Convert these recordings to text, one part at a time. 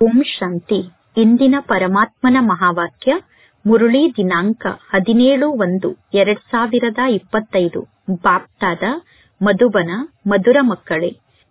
ಓಂ ಶಾಂತಿ ಇಂದಿನ ಪರಮಾತ್ಮನ ಮಹಾವಾಕ್ಯ ಮುರುಳಿ ದಿನಾಂಕ ಹದಿನೇಳು ಒಂದು ಎರಡ್ ಸಾವಿರದ ಇಪ್ಪತ್ತೈದು ಬಾಪ್ತಾದ ಮಧುಬನ ಮಧುರ ಮಕ್ಕಳೇ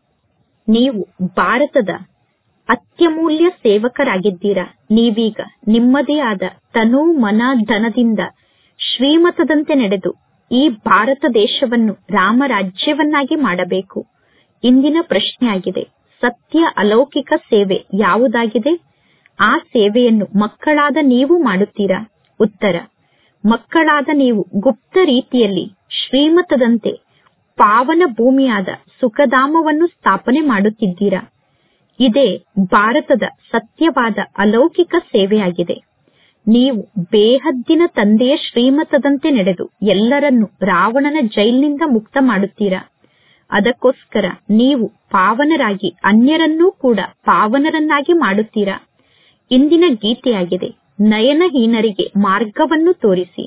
ನೀವು ಭಾರತದ ಅತ್ಯಮೂಲ್ಯ ಸೇವಕರಾಗಿದ್ದೀರಾ ನೀವೀಗ ನಿಮ್ಮದೇ ಆದ ತನು ಮನ ಧನದಿಂದ ಶ್ರೀಮತದಂತೆ ನಡೆದು ಈ ಭಾರತ ದೇಶವನ್ನು ರಾಮರಾಜ್ಯವನ್ನಾಗಿ ಮಾಡಬೇಕು ಇಂದಿನ ಪ್ರಶ್ನೆಯಾಗಿದೆ ಸತ್ಯ ಅಲೌಕಿಕ ಸೇವೆ ಯಾವುದಾಗಿದೆ ಆ ಸೇವೆಯನ್ನು ಮಕ್ಕಳಾದ ನೀವು ಮಾಡುತ್ತೀರಾ ಉತ್ತರ ಮಕ್ಕಳಾದ ನೀವು ಗುಪ್ತ ರೀತಿಯಲ್ಲಿ ಶ್ರೀಮತದಂತೆ ಪಾವನ ಭೂಮಿಯಾದ ಸುಖಧಾಮವನ್ನು ಸ್ಥಾಪನೆ ಮಾಡುತ್ತಿದ್ದೀರಾ ಇದೇ ಭಾರತದ ಸತ್ಯವಾದ ಅಲೌಕಿಕ ಸೇವೆಯಾಗಿದೆ ನೀವು ಬೇಹದ್ದಿನ ತಂದೆಯ ಶ್ರೀಮತದಂತೆ ನಡೆದು ಎಲ್ಲರನ್ನೂ ರಾವಣನ ಜೈಲಿನಿಂದ ಮುಕ್ತ ಮಾಡುತ್ತೀರಾ ಅದಕ್ಕೋಸ್ಕರ ನೀವು ಪಾವನರಾಗಿ ಅನ್ಯರನ್ನೂ ಕೂಡ ಪಾವನರನ್ನಾಗಿ ಮಾಡುತ್ತೀರಾ ಇಂದಿನ ಗೀತೆಯಾಗಿದೆ ನಯನಹೀನರಿಗೆ ಮಾರ್ಗವನ್ನು ತೋರಿಸಿ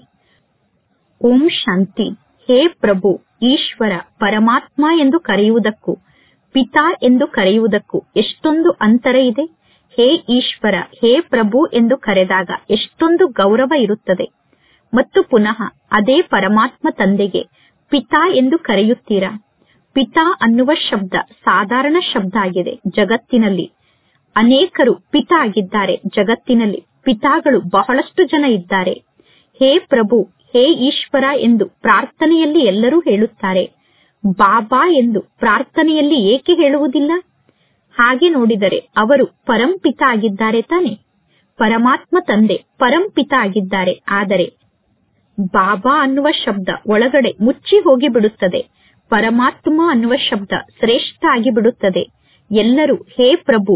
ಓಂ ಶಾಂತಿ ಹೇ ಪ್ರಭು ಈಶ್ವರ ಪರಮಾತ್ಮ ಎಂದು ಕರೆಯುವುದಕ್ಕೂ ಪಿತಾ ಎಂದು ಕರೆಯುವುದಕ್ಕೂ ಎಷ್ಟೊಂದು ಅಂತರ ಇದೆ ಹೇ ಈಶ್ವರ ಹೇ ಪ್ರಭು ಎಂದು ಕರೆದಾಗ ಎಷ್ಟೊಂದು ಗೌರವ ಇರುತ್ತದೆ ಮತ್ತು ಪುನಃ ಅದೇ ಪರಮಾತ್ಮ ತಂದೆಗೆ ಪಿತಾ ಎಂದು ಕರೆಯುತ್ತೀರಾ ಪಿತಾ ಅನ್ನುವ ಶಬ್ದ ಸಾಧಾರಣ ಶಬ್ದ ಆಗಿದೆ ಜಗತ್ತಿನಲ್ಲಿ ಅನೇಕರು ಪಿತಾ ಆಗಿದ್ದಾರೆ ಜಗತ್ತಿನಲ್ಲಿ ಪಿತಾಗಳು ಬಹಳಷ್ಟು ಜನ ಇದ್ದಾರೆ ಹೇ ಪ್ರಭು ಹೇ ಈಶ್ವರ ಎಂದು ಪ್ರಾರ್ಥನೆಯಲ್ಲಿ ಎಲ್ಲರೂ ಹೇಳುತ್ತಾರೆ ಬಾಬಾ ಎಂದು ಪ್ರಾರ್ಥನೆಯಲ್ಲಿ ಏಕೆ ಹೇಳುವುದಿಲ್ಲ ಹಾಗೆ ನೋಡಿದರೆ ಅವರು ಪರಂಪಿತ ಆಗಿದ್ದಾರೆ ತಾನೆ ಪರಮಾತ್ಮ ತಂದೆ ಪರಂಪಿತ ಆಗಿದ್ದಾರೆ ಆದರೆ ಬಾಬಾ ಅನ್ನುವ ಶಬ್ದ ಒಳಗಡೆ ಮುಚ್ಚಿ ಹೋಗಿ ಬಿಡುತ್ತದೆ ಪರಮಾತ್ಮ ಅನ್ನುವ ಶಬ್ದ ಶ್ರೇಷ್ಠ ಆಗಿಬಿಡುತ್ತದೆ ಎಲ್ಲರೂ ಹೇ ಪ್ರಭು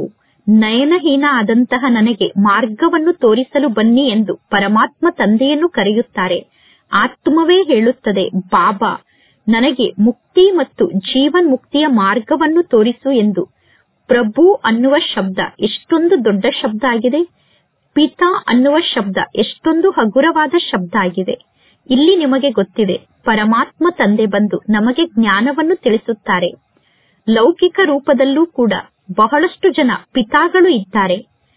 ನಯನಹೀನ ಆದಂತಹ ನನಗೆ ಮಾರ್ಗವನ್ನು ತೋರಿಸಲು ಬನ್ನಿ ಎಂದು ಪರಮಾತ್ಮ ತಂದೆಯನ್ನು ಕರೆಯುತ್ತಾರೆ ಆತ್ಮವೇ ಹೇಳುತ್ತದೆ ಬಾಬಾ ನನಗೆ ಮುಕ್ತಿ ಮತ್ತು ಜೀವನ್ ಮುಕ್ತಿಯ ಮಾರ್ಗವನ್ನು ತೋರಿಸು ಎಂದು ಪ್ರಭು ಅನ್ನುವ ಶಬ್ದ ಎಷ್ಟೊಂದು ದೊಡ್ಡ ಶಬ್ದ ಆಗಿದೆ ಪಿತಾ ಅನ್ನುವ ಶಬ್ದ ಎಷ್ಟೊಂದು ಹಗುರವಾದ ಶಬ್ದ ಆಗಿದೆ ಇಲ್ಲಿ ನಿಮಗೆ ಗೊತ್ತಿದೆ ಪರಮಾತ್ಮ ತಂದೆ ಬಂದು ನಮಗೆ ಜ್ಞಾನವನ್ನು ತಿಳಿಸುತ್ತಾರೆ ಲೌಕಿಕ ರೂಪದಲ್ಲೂ ಕೂಡ ಬಹಳಷ್ಟು ಜನ ಪಿತಾಗಳು ಇದ್ದಾರೆ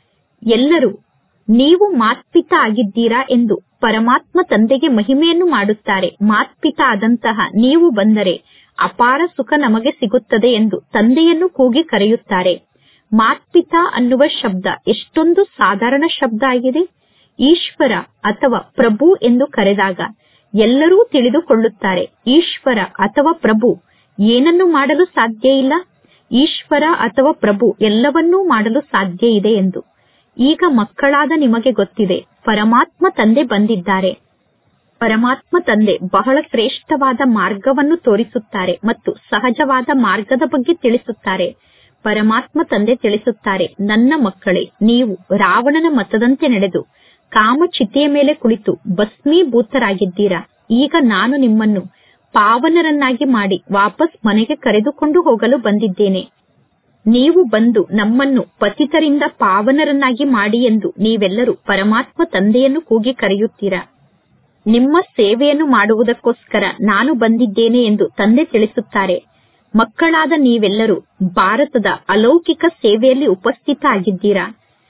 ಎಲ್ಲರೂ ನೀವು ಮಾತ್ಪಿತ ಆಗಿದ್ದೀರಾ ಎಂದು ಪರಮಾತ್ಮ ತಂದೆಗೆ ಮಹಿಮೆಯನ್ನು ಮಾಡುತ್ತಾರೆ ಮಾತ್ಪಿತ ಆದಂತಹ ನೀವು ಬಂದರೆ ಅಪಾರ ಸುಖ ನಮಗೆ ಸಿಗುತ್ತದೆ ಎಂದು ತಂದೆಯನ್ನು ಕೂಗಿ ಕರೆಯುತ್ತಾರೆ ಮಾತ್ಪಿತ ಅನ್ನುವ ಶಬ್ದ ಎಷ್ಟೊಂದು ಸಾಧಾರಣ ಶಬ್ದ ಆಗಿದೆ ಈಶ್ವರ ಅಥವಾ ಪ್ರಭು ಎಂದು ಕರೆದಾಗ ಎಲ್ಲರೂ ತಿಳಿದುಕೊಳ್ಳುತ್ತಾರೆ ಈಶ್ವರ ಅಥವಾ ಪ್ರಭು ಏನನ್ನು ಮಾಡಲು ಸಾಧ್ಯ ಇಲ್ಲ ಈಶ್ವರ ಅಥವಾ ಪ್ರಭು ಎಲ್ಲವನ್ನೂ ಮಾಡಲು ಸಾಧ್ಯ ಇದೆ ಎಂದು ಈಗ ಮಕ್ಕಳಾದ ನಿಮಗೆ ಗೊತ್ತಿದೆ ಪರಮಾತ್ಮ ತಂದೆ ಬಂದಿದ್ದಾರೆ ಪರಮಾತ್ಮ ತಂದೆ ಬಹಳ ಶ್ರೇಷ್ಠವಾದ ಮಾರ್ಗವನ್ನು ತೋರಿಸುತ್ತಾರೆ ಮತ್ತು ಸಹಜವಾದ ಮಾರ್ಗದ ಬಗ್ಗೆ ತಿಳಿಸುತ್ತಾರೆ ಪರಮಾತ್ಮ ತಂದೆ ತಿಳಿಸುತ್ತಾರೆ ನನ್ನ ಮಕ್ಕಳೇ ನೀವು ರಾವಣನ ಮತದಂತೆ ನಡೆದು ಕಾಮಚಿತೆಯ ಮೇಲೆ ಕುಳಿತು ಭಸ್ಮೀಭೂತರಾಗಿದ್ದೀರಾ ಈಗ ನಾನು ನಿಮ್ಮನ್ನು ಪಾವನರನ್ನಾಗಿ ಮಾಡಿ ವಾಪಸ್ ಮನೆಗೆ ಕರೆದುಕೊಂಡು ಹೋಗಲು ಬಂದಿದ್ದೇನೆ ನೀವು ಬಂದು ನಮ್ಮನ್ನು ಪತಿತರಿಂದ ಪಾವನರನ್ನಾಗಿ ಮಾಡಿ ಎಂದು ನೀವೆಲ್ಲರೂ ಪರಮಾತ್ಮ ತಂದೆಯನ್ನು ಕೂಗಿ ಕರೆಯುತ್ತೀರಾ ನಿಮ್ಮ ಸೇವೆಯನ್ನು ಮಾಡುವುದಕ್ಕೋಸ್ಕರ ನಾನು ಬಂದಿದ್ದೇನೆ ಎಂದು ತಂದೆ ತಿಳಿಸುತ್ತಾರೆ ಮಕ್ಕಳಾದ ನೀವೆಲ್ಲರೂ ಭಾರತದ ಅಲೌಕಿಕ ಸೇವೆಯಲ್ಲಿ ಉಪಸ್ಥಿತ ಆಗಿದ್ದೀರಾ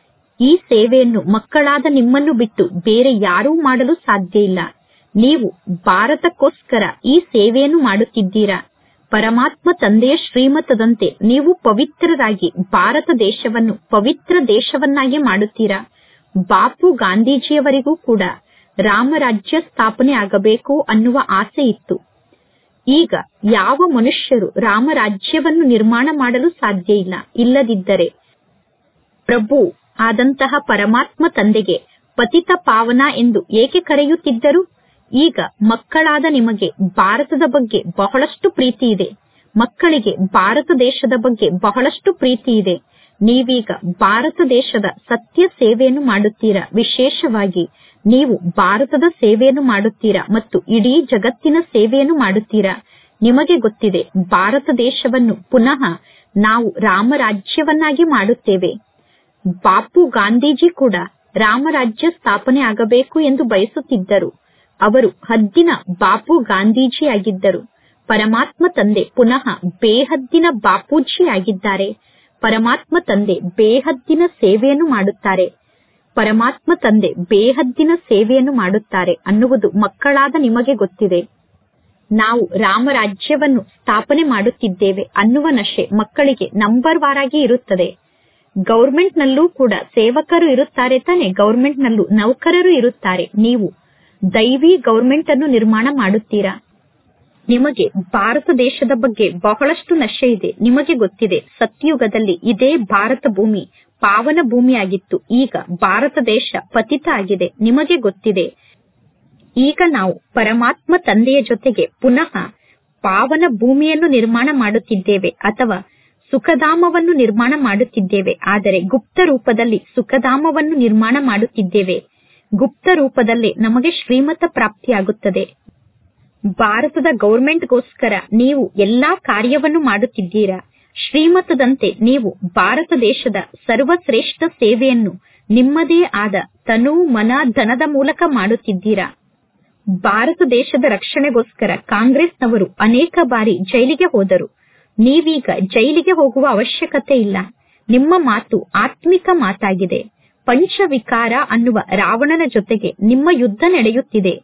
ಈ ಸೇವೆಯನ್ನು ಮಕ್ಕಳಾದ ನಿಮ್ಮನ್ನು ಬಿಟ್ಟು ಬೇರೆ ಯಾರೂ ಮಾಡಲು ಸಾಧ್ಯ ಇಲ್ಲ ನೀವು ಭಾರತಕ್ಕೋಸ್ಕರ ಈ ಸೇವೆಯನ್ನು ಮಾಡುತ್ತಿದ್ದೀರಾ ಪರಮಾತ್ಮ ತಂದೆಯ ಶ್ರೀಮತದಂತೆ ನೀವು ಪವಿತ್ರರಾಗಿ ಭಾರತ ದೇಶವನ್ನು ಪವಿತ್ರ ದೇಶವನ್ನಾಗಿ ಮಾಡುತ್ತೀರಾ ಬಾಪು ಗಾಂಧೀಜಿಯವರಿಗೂ ಕೂಡ ರಾಮರಾಜ್ಯ ಸ್ಥಾಪನೆ ಆಗಬೇಕು ಅನ್ನುವ ಆಸೆ ಇತ್ತು ಈಗ ಯಾವ ಮನುಷ್ಯರು ರಾಮರಾಜ್ಯವನ್ನು ನಿರ್ಮಾಣ ಮಾಡಲು ಸಾಧ್ಯ ಇಲ್ಲ ಇಲ್ಲದಿದ್ದರೆ ಪ್ರಭು ಆದಂತಹ ಪರಮಾತ್ಮ ತಂದೆಗೆ ಪತಿತ ಪಾವನ ಎಂದು ಏಕೆ ಕರೆಯುತ್ತಿದ್ದರು ಈಗ ಮಕ್ಕಳಾದ ನಿಮಗೆ ಭಾರತದ ಬಗ್ಗೆ ಬಹಳಷ್ಟು ಪ್ರೀತಿ ಇದೆ ಮಕ್ಕಳಿಗೆ ಭಾರತ ದೇಶದ ಬಗ್ಗೆ ಬಹಳಷ್ಟು ಪ್ರೀತಿ ಇದೆ ನೀವೀಗ ಭಾರತ ದೇಶದ ಸತ್ಯ ಸೇವೆಯನ್ನು ಮಾಡುತ್ತೀರಾ ವಿಶೇಷವಾಗಿ ನೀವು ಭಾರತದ ಸೇವೆಯನ್ನು ಮಾಡುತ್ತೀರಾ ಮತ್ತು ಇಡೀ ಜಗತ್ತಿನ ಸೇವೆಯನ್ನು ಮಾಡುತ್ತೀರಾ ನಿಮಗೆ ಗೊತ್ತಿದೆ ಭಾರತ ದೇಶವನ್ನು ಪುನಃ ನಾವು ರಾಮರಾಜ್ಯವನ್ನಾಗಿ ಮಾಡುತ್ತೇವೆ ಬಾಪು ಗಾಂಧೀಜಿ ಕೂಡ ರಾಮರಾಜ್ಯ ಸ್ಥಾಪನೆ ಆಗಬೇಕು ಎಂದು ಬಯಸುತ್ತಿದ್ದರು ಅವರು ಹದ್ದಿನ ಬಾಪು ಗಾಂಧೀಜಿ ಆಗಿದ್ದರು ಪರಮಾತ್ಮ ತಂದೆ ಪುನಃ ಬೇಹದ್ದಿನ ಬಾಪೂಜಿ ಆಗಿದ್ದಾರೆ ಪರಮಾತ್ಮ ತಂದೆ ಬೇಹದ್ದಿನ ಸೇವೆಯನ್ನು ಮಾಡುತ್ತಾರೆ ಪರಮಾತ್ಮ ತಂದೆ ಬೇಹದ್ದಿನ ಸೇವೆಯನ್ನು ಮಾಡುತ್ತಾರೆ ಅನ್ನುವುದು ಮಕ್ಕಳಾದ ನಿಮಗೆ ಗೊತ್ತಿದೆ ನಾವು ರಾಮರಾಜ್ಯವನ್ನು ಸ್ಥಾಪನೆ ಮಾಡುತ್ತಿದ್ದೇವೆ ಅನ್ನುವ ನಶೆ ಮಕ್ಕಳಿಗೆ ನಂಬರ್ ವಾರಾಗಿ ಇರುತ್ತದೆ ಗೌರ್ಮೆಂಟ್ ನಲ್ಲೂ ಕೂಡ ಸೇವಕರು ಇರುತ್ತಾರೆ ತಾನೆ ಗೌರ್ಮೆಂಟ್ ನಲ್ಲೂ ನೌಕರರು ಇರುತ್ತಾರೆ ನೀವು ದೈವಿ ಗೌರ್ಮೆಂಟ್ ಅನ್ನು ನಿರ್ಮಾಣ ಮಾಡುತ್ತೀರಾ ನಿಮಗೆ ಭಾರತ ದೇಶದ ಬಗ್ಗೆ ಬಹಳಷ್ಟು ನಶೆ ಇದೆ ನಿಮಗೆ ಗೊತ್ತಿದೆ ಸತ್ಯುಗದಲ್ಲಿ ಇದೇ ಭಾರತ ಭೂಮಿ ಪಾವನ ಭೂಮಿಯಾಗಿತ್ತು ಈಗ ಭಾರತ ದೇಶ ಪತಿತ ಆಗಿದೆ ನಿಮಗೆ ಗೊತ್ತಿದೆ ಈಗ ನಾವು ಪರಮಾತ್ಮ ತಂದೆಯ ಜೊತೆಗೆ ಪುನಃ ಪಾವನ ಭೂಮಿಯನ್ನು ನಿರ್ಮಾಣ ಮಾಡುತ್ತಿದ್ದೇವೆ ಅಥವಾ ಸುಖಧಾಮವನ್ನು ನಿರ್ಮಾಣ ಮಾಡುತ್ತಿದ್ದೇವೆ ಆದರೆ ಗುಪ್ತ ರೂಪದಲ್ಲಿ ಸುಖಧಾಮವನ್ನು ನಿರ್ಮಾಣ ಮಾಡುತ್ತಿದ್ದೇವೆ ಗುಪ್ತ ರೂಪದಲ್ಲೇ ನಮಗೆ ಶ್ರೀಮತ ಪ್ರಾಪ್ತಿಯಾಗುತ್ತದೆ ಭಾರತದ ಗೌರ್ಮೆಂಟ್ಗೋಸ್ಕರ ನೀವು ಎಲ್ಲಾ ಕಾರ್ಯವನ್ನು ಮಾಡುತ್ತಿದ್ದೀರಾ ಶ್ರೀಮತದಂತೆ ನೀವು ಭಾರತ ದೇಶದ ಸರ್ವಶ್ರೇಷ್ಠ ಸೇವೆಯನ್ನು ನಿಮ್ಮದೇ ಆದ ತನು ಮನ ಧನದ ಮೂಲಕ ಮಾಡುತ್ತಿದ್ದೀರಾ ಭಾರತ ದೇಶದ ರಕ್ಷಣೆಗೋಸ್ಕರ ಕಾಂಗ್ರೆಸ್ನವರು ಅನೇಕ ಬಾರಿ ಜೈಲಿಗೆ ಹೋದರು ನೀವೀಗ ಜೈಲಿಗೆ ಹೋಗುವ ಅವಶ್ಯಕತೆ ಇಲ್ಲ ನಿಮ್ಮ ಮಾತು ಆತ್ಮಿಕ ಮಾತಾಗಿದೆ ಪಂಚವಿಕಾರ ಅನ್ನುವ ರಾವಣನ ಜೊತೆಗೆ ನಿಮ್ಮ ಯುದ್ಧ ನಡೆಯುತ್ತಿದೆ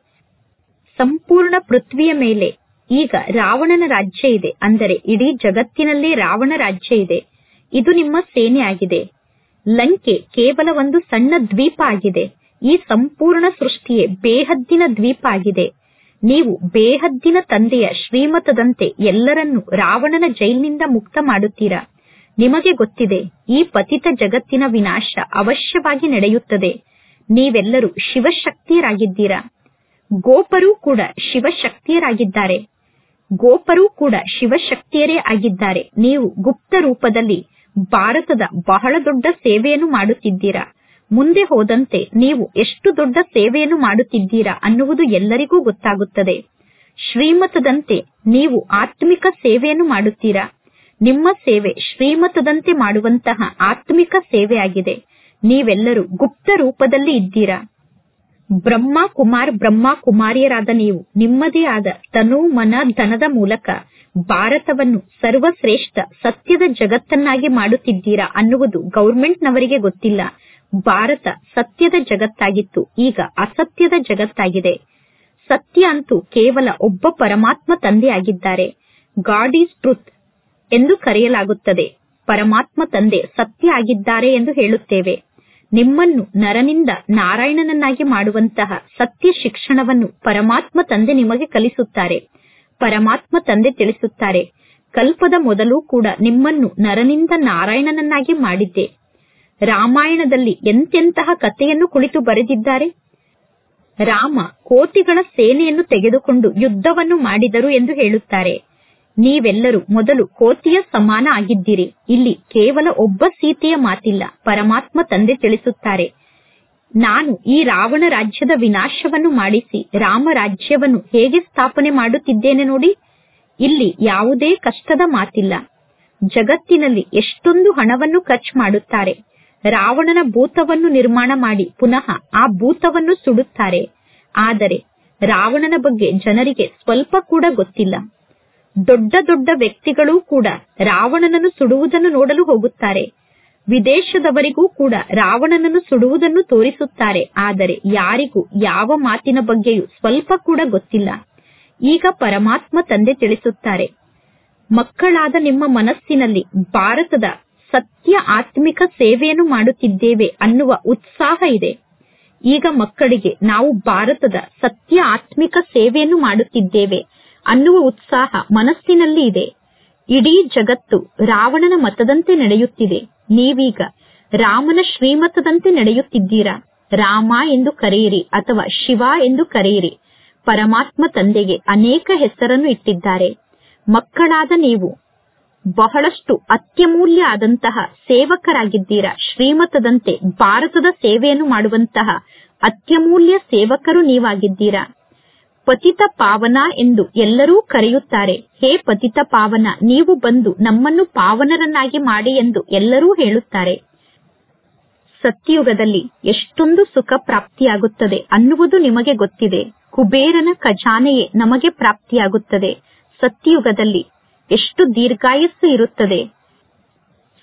ಸಂಪೂರ್ಣ ಪೃಥ್ವಿಯ ಮೇಲೆ ಈಗ ರಾವಣನ ರಾಜ್ಯ ಇದೆ ಅಂದರೆ ಇಡೀ ಜಗತ್ತಿನಲ್ಲೇ ರಾವಣ ರಾಜ್ಯ ಇದೆ ಇದು ನಿಮ್ಮ ಸೇನೆ ಆಗಿದೆ ಲಂಕೆ ಕೇವಲ ಒಂದು ಸಣ್ಣ ದ್ವೀಪ ಆಗಿದೆ ಈ ಸಂಪೂರ್ಣ ಸೃಷ್ಟಿಯೇ ಬೇಹದ್ದಿನ ದ್ವೀಪ ಆಗಿದೆ ನೀವು ಬೇಹದ್ದಿನ ತಂದೆಯ ಶ್ರೀಮತದಂತೆ ಎಲ್ಲರನ್ನೂ ರಾವಣನ ಜೈಲಿನಿಂದ ಮುಕ್ತ ಮಾಡುತ್ತೀರಾ ನಿಮಗೆ ಗೊತ್ತಿದೆ ಈ ಪತಿತ ಜಗತ್ತಿನ ವಿನಾಶ ಅವಶ್ಯವಾಗಿ ನಡೆಯುತ್ತದೆ ನೀವೆಲ್ಲರೂ ಶಿವಶಕ್ತಿಯರಾಗಿದ್ದೀರಾ ಗೋಪರೂ ಕೂಡ ಶಿವಶಕ್ತಿಯರಾಗಿದ್ದಾರೆ ಗೋಪರೂ ಕೂಡ ಶಿವಶಕ್ತಿಯರೇ ಆಗಿದ್ದಾರೆ ನೀವು ಗುಪ್ತ ರೂಪದಲ್ಲಿ ಭಾರತದ ಬಹಳ ದೊಡ್ಡ ಸೇವೆಯನ್ನು ಮಾಡುತ್ತಿದ್ದೀರಾ ಮುಂದೆ ಹೋದಂತೆ ನೀವು ಎಷ್ಟು ದೊಡ್ಡ ಸೇವೆಯನ್ನು ಮಾಡುತ್ತಿದ್ದೀರಾ ಅನ್ನುವುದು ಎಲ್ಲರಿಗೂ ಗೊತ್ತಾಗುತ್ತದೆ ಶ್ರೀಮತದಂತೆ ನೀವು ಆತ್ಮಿಕ ಸೇವೆಯನ್ನು ಮಾಡುತ್ತೀರಾ ನಿಮ್ಮ ಸೇವೆ ಶ್ರೀಮತದಂತೆ ಮಾಡುವಂತಹ ಆತ್ಮಿಕ ಸೇವೆಯಾಗಿದೆ ನೀವೆಲ್ಲರೂ ಗುಪ್ತ ರೂಪದಲ್ಲಿ ಇದ್ದೀರಾ ಬ್ರಹ್ಮ ಕುಮಾರ್ ಬ್ರಹ್ಮ ಕುಮಾರಿಯರಾದ ನೀವು ನಿಮ್ಮದೇ ಆದ ತನು ಮನ ಧನದ ಮೂಲಕ ಭಾರತವನ್ನು ಸರ್ವಶ್ರೇಷ್ಠ ಸತ್ಯದ ಜಗತ್ತನ್ನಾಗಿ ಮಾಡುತ್ತಿದ್ದೀರಾ ಅನ್ನುವುದು ಗೌರ್ಮೆಂಟ್ನವರಿಗೆ ಗೊತ್ತಿಲ್ಲ ಭಾರತ ಸತ್ಯದ ಜಗತ್ತಾಗಿತ್ತು ಈಗ ಅಸತ್ಯದ ಜಗತ್ತಾಗಿದೆ ಸತ್ಯ ಅಂತೂ ಕೇವಲ ಒಬ್ಬ ಪರಮಾತ್ಮ ತಂದೆಯಾಗಿದ್ದಾರೆ ಗಾಡ್ ಈಸ್ ಟ್ರುತ್ ಎಂದು ಕರೆಯಲಾಗುತ್ತದೆ ಪರಮಾತ್ಮ ತಂದೆ ಸತ್ಯ ಆಗಿದ್ದಾರೆ ಎಂದು ಹೇಳುತ್ತೇವೆ ನಿಮ್ಮನ್ನು ನರನಿಂದ ನಾರಾಯಣನನ್ನಾಗಿ ಮಾಡುವಂತಹ ಸತ್ಯ ಶಿಕ್ಷಣವನ್ನು ಪರಮಾತ್ಮ ತಂದೆ ನಿಮಗೆ ಕಲಿಸುತ್ತಾರೆ ಪರಮಾತ್ಮ ತಂದೆ ತಿಳಿಸುತ್ತಾರೆ ಕಲ್ಪದ ಮೊದಲು ಕೂಡ ನಿಮ್ಮನ್ನು ನರನಿಂದ ನಾರಾಯಣನನ್ನಾಗಿ ಮಾಡಿದ್ದೆ ರಾಮಾಯಣದಲ್ಲಿ ಎಂತೆಂತಹ ಕಥೆಯನ್ನು ಕುಳಿತು ಬರೆದಿದ್ದಾರೆ ರಾಮ ಕೋಟಿಗಳ ಸೇನೆಯನ್ನು ತೆಗೆದುಕೊಂಡು ಯುದ್ಧವನ್ನು ಮಾಡಿದರು ಎಂದು ಹೇಳುತ್ತಾರೆ ನೀವೆಲ್ಲರೂ ಮೊದಲು ಕೋತಿಯ ಸಮಾನ ಆಗಿದ್ದೀರಿ ಇಲ್ಲಿ ಕೇವಲ ಒಬ್ಬ ಸೀತೆಯ ಮಾತಿಲ್ಲ ಪರಮಾತ್ಮ ತಂದೆ ತಿಳಿಸುತ್ತಾರೆ ನಾನು ಈ ರಾವಣ ರಾಜ್ಯದ ವಿನಾಶವನ್ನು ಮಾಡಿಸಿ ರಾಮ ರಾಜ್ಯವನ್ನು ಹೇಗೆ ಸ್ಥಾಪನೆ ಮಾಡುತ್ತಿದ್ದೇನೆ ನೋಡಿ ಇಲ್ಲಿ ಯಾವುದೇ ಕಷ್ಟದ ಮಾತಿಲ್ಲ ಜಗತ್ತಿನಲ್ಲಿ ಎಷ್ಟೊಂದು ಹಣವನ್ನು ಖರ್ಚು ಮಾಡುತ್ತಾರೆ ರಾವಣನ ಭೂತವನ್ನು ನಿರ್ಮಾಣ ಮಾಡಿ ಪುನಃ ಆ ಭೂತವನ್ನು ಸುಡುತ್ತಾರೆ ಆದರೆ ರಾವಣನ ಬಗ್ಗೆ ಜನರಿಗೆ ಸ್ವಲ್ಪ ಕೂಡ ಗೊತ್ತಿಲ್ಲ ದೊಡ್ಡ ದೊಡ್ಡ ವ್ಯಕ್ತಿಗಳೂ ಕೂಡ ರಾವಣನನ್ನು ಸುಡುವುದನ್ನು ನೋಡಲು ಹೋಗುತ್ತಾರೆ ವಿದೇಶದವರಿಗೂ ಕೂಡ ರಾವಣನನ್ನು ಸುಡುವುದನ್ನು ತೋರಿಸುತ್ತಾರೆ ಆದರೆ ಯಾರಿಗೂ ಯಾವ ಮಾತಿನ ಬಗ್ಗೆಯೂ ಸ್ವಲ್ಪ ಕೂಡ ಗೊತ್ತಿಲ್ಲ ಈಗ ಪರಮಾತ್ಮ ತಂದೆ ತಿಳಿಸುತ್ತಾರೆ ಮಕ್ಕಳಾದ ನಿಮ್ಮ ಮನಸ್ಸಿನಲ್ಲಿ ಭಾರತದ ಸತ್ಯ ಆತ್ಮಿಕ ಸೇವೆಯನ್ನು ಮಾಡುತ್ತಿದ್ದೇವೆ ಅನ್ನುವ ಉತ್ಸಾಹ ಇದೆ ಈಗ ಮಕ್ಕಳಿಗೆ ನಾವು ಭಾರತದ ಸತ್ಯ ಆತ್ಮಿಕ ಸೇವೆಯನ್ನು ಮಾಡುತ್ತಿದ್ದೇವೆ ಅನ್ನುವ ಉತ್ಸಾಹ ಮನಸ್ಸಿನಲ್ಲಿ ಇದೆ ಇಡೀ ಜಗತ್ತು ರಾವಣನ ಮತದಂತೆ ನಡೆಯುತ್ತಿದೆ ನೀವೀಗ ರಾಮನ ಶ್ರೀಮತದಂತೆ ನಡೆಯುತ್ತಿದ್ದೀರಾ ರಾಮ ಎಂದು ಕರೆಯಿರಿ ಅಥವಾ ಶಿವ ಎಂದು ಕರೆಯಿರಿ ಪರಮಾತ್ಮ ತಂದೆಗೆ ಅನೇಕ ಹೆಸರನ್ನು ಇಟ್ಟಿದ್ದಾರೆ ಮಕ್ಕಳಾದ ನೀವು ಬಹಳಷ್ಟು ಅತ್ಯಮೂಲ್ಯ ಆದಂತಹ ಸೇವಕರಾಗಿದ್ದೀರಾ ಶ್ರೀಮತದಂತೆ ಭಾರತದ ಸೇವೆಯನ್ನು ಮಾಡುವಂತಹ ಅತ್ಯಮೂಲ್ಯ ಸೇವಕರು ನೀವಾಗಿದ್ದೀರಾ ಪತಿತ ಪಾವನ ಎಂದು ಎಲ್ಲರೂ ಕರೆಯುತ್ತಾರೆ ಹೇ ಪತಿತ ಪಾವನ ನೀವು ಬಂದು ನಮ್ಮನ್ನು ಪಾವನರನ್ನಾಗಿ ಮಾಡಿ ಎಂದು ಎಲ್ಲರೂ ಹೇಳುತ್ತಾರೆ ಸತ್ಯಯುಗದಲ್ಲಿ ಎಷ್ಟೊಂದು ಸುಖ ಪ್ರಾಪ್ತಿಯಾಗುತ್ತದೆ ಅನ್ನುವುದು ನಿಮಗೆ ಗೊತ್ತಿದೆ ಕುಬೇರನ ಖಜಾನೆಯೇ ನಮಗೆ ಪ್ರಾಪ್ತಿಯಾಗುತ್ತದೆ ಸತ್ಯಯುಗದಲ್ಲಿ ಎಷ್ಟು ದೀರ್ಘಾಯಸ್ಸು ಇರುತ್ತದೆ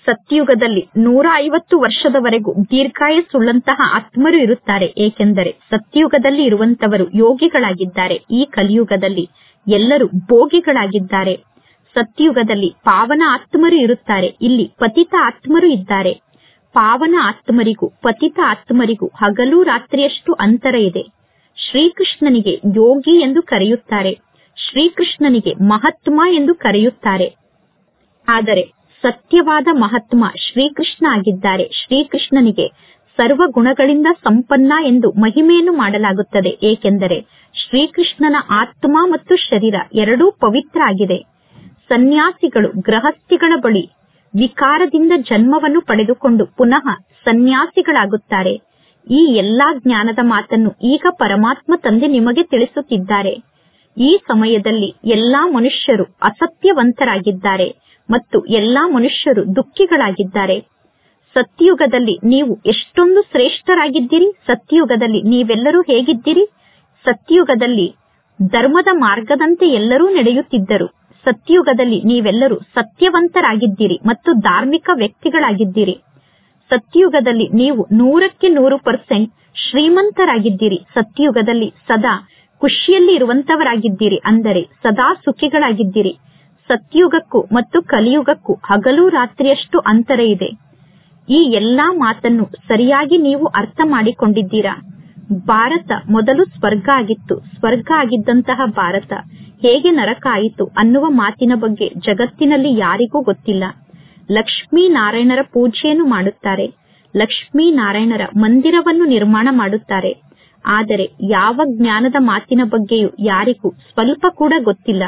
ಸತ್ಯುಗದಲ್ಲಿ ನೂರ ಐವತ್ತು ವರ್ಷದವರೆಗೂ ದೀರ್ಘಾಯಸ್ಸುಳ್ಳಂತಹ ಆತ್ಮರು ಇರುತ್ತಾರೆ ಏಕೆಂದರೆ ಸತ್ಯುಗದಲ್ಲಿ ಇರುವಂತವರು ಯೋಗಿಗಳಾಗಿದ್ದಾರೆ ಈ ಕಲಿಯುಗದಲ್ಲಿ ಎಲ್ಲರೂ ಭೋಗಿಗಳಾಗಿದ್ದಾರೆ ಸತ್ಯುಗದಲ್ಲಿ ಪಾವನ ಆತ್ಮರು ಇರುತ್ತಾರೆ ಇಲ್ಲಿ ಪತಿತ ಆತ್ಮರು ಇದ್ದಾರೆ ಪಾವನ ಆತ್ಮರಿಗೂ ಪತಿತ ಆತ್ಮರಿಗೂ ಹಗಲು ರಾತ್ರಿಯಷ್ಟು ಅಂತರ ಇದೆ ಶ್ರೀಕೃಷ್ಣನಿಗೆ ಯೋಗಿ ಎಂದು ಕರೆಯುತ್ತಾರೆ ಶ್ರೀಕೃಷ್ಣನಿಗೆ ಮಹಾತ್ಮ ಎಂದು ಕರೆಯುತ್ತಾರೆ ಆದರೆ ಸತ್ಯವಾದ ಮಹಾತ್ಮ ಶ್ರೀಕೃಷ್ಣ ಆಗಿದ್ದಾರೆ ಶ್ರೀಕೃಷ್ಣನಿಗೆ ಸರ್ವ ಗುಣಗಳಿಂದ ಸಂಪನ್ನ ಎಂದು ಮಹಿಮೆಯನ್ನು ಮಾಡಲಾಗುತ್ತದೆ ಏಕೆಂದರೆ ಶ್ರೀಕೃಷ್ಣನ ಆತ್ಮ ಮತ್ತು ಶರೀರ ಎರಡೂ ಪವಿತ್ರ ಆಗಿದೆ ಸನ್ಯಾಸಿಗಳು ಗೃಹಸ್ಥಿಗಳ ಬಳಿ ವಿಕಾರದಿಂದ ಜನ್ಮವನ್ನು ಪಡೆದುಕೊಂಡು ಪುನಃ ಸನ್ಯಾಸಿಗಳಾಗುತ್ತಾರೆ ಈ ಎಲ್ಲಾ ಜ್ಞಾನದ ಮಾತನ್ನು ಈಗ ಪರಮಾತ್ಮ ತಂದೆ ನಿಮಗೆ ತಿಳಿಸುತ್ತಿದ್ದಾರೆ ಈ ಸಮಯದಲ್ಲಿ ಎಲ್ಲಾ ಮನುಷ್ಯರು ಅಸತ್ಯವಂತರಾಗಿದ್ದಾರೆ ಮತ್ತು ಎಲ್ಲಾ ಮನುಷ್ಯರು ದುಃಖಿಗಳಾಗಿದ್ದಾರೆ ಸತ್ಯುಗದಲ್ಲಿ ನೀವು ಎಷ್ಟೊಂದು ಶ್ರೇಷ್ಠರಾಗಿದ್ದೀರಿ ಸತ್ಯುಗದಲ್ಲಿ ನೀವೆಲ್ಲರೂ ಹೇಗಿದ್ದೀರಿ ಸತ್ಯುಗದಲ್ಲಿ ಧರ್ಮದ ಮಾರ್ಗದಂತೆ ಎಲ್ಲರೂ ನಡೆಯುತ್ತಿದ್ದರು ಸತ್ಯುಗದಲ್ಲಿ ನೀವೆಲ್ಲರೂ ಸತ್ಯವಂತರಾಗಿದ್ದೀರಿ ಮತ್ತು ಧಾರ್ಮಿಕ ವ್ಯಕ್ತಿಗಳಾಗಿದ್ದೀರಿ ಸತ್ಯುಗದಲ್ಲಿ ನೀವು ನೂರಕ್ಕೆ ನೂರು ಪರ್ಸೆಂಟ್ ಶ್ರೀಮಂತರಾಗಿದ್ದೀರಿ ಸತ್ಯುಗದಲ್ಲಿ ಸದಾ ಖುಷಿಯಲ್ಲಿ ಇರುವಂತವರಾಗಿದ್ದೀರಿ ಅಂದರೆ ಸದಾ ಸುಖಿಗಳಾಗಿದ್ದೀರಿ ಸತ್ಯುಗಕ್ಕೂ ಮತ್ತು ಕಲಿಯುಗಕ್ಕೂ ಹಗಲು ರಾತ್ರಿಯಷ್ಟು ಅಂತರ ಇದೆ ಈ ಎಲ್ಲಾ ಮಾತನ್ನು ಸರಿಯಾಗಿ ನೀವು ಅರ್ಥ ಮಾಡಿಕೊಂಡಿದ್ದೀರಾ ಭಾರತ ಮೊದಲು ಸ್ವರ್ಗ ಆಗಿತ್ತು ಸ್ವರ್ಗ ಆಗಿದ್ದಂತಹ ಭಾರತ ಹೇಗೆ ನರಕ ಆಯಿತು ಅನ್ನುವ ಮಾತಿನ ಬಗ್ಗೆ ಜಗತ್ತಿನಲ್ಲಿ ಯಾರಿಗೂ ಗೊತ್ತಿಲ್ಲ ಲಕ್ಷ್ಮೀ ನಾರಾಯಣರ ಪೂಜೆಯನ್ನು ಮಾಡುತ್ತಾರೆ ಲಕ್ಷ್ಮೀ ನಾರಾಯಣರ ಮಂದಿರವನ್ನು ನಿರ್ಮಾಣ ಮಾಡುತ್ತಾರೆ ಆದರೆ ಯಾವ ಜ್ಞಾನದ ಮಾತಿನ ಬಗ್ಗೆಯೂ ಯಾರಿಗೂ ಸ್ವಲ್ಪ ಕೂಡ ಗೊತ್ತಿಲ್ಲ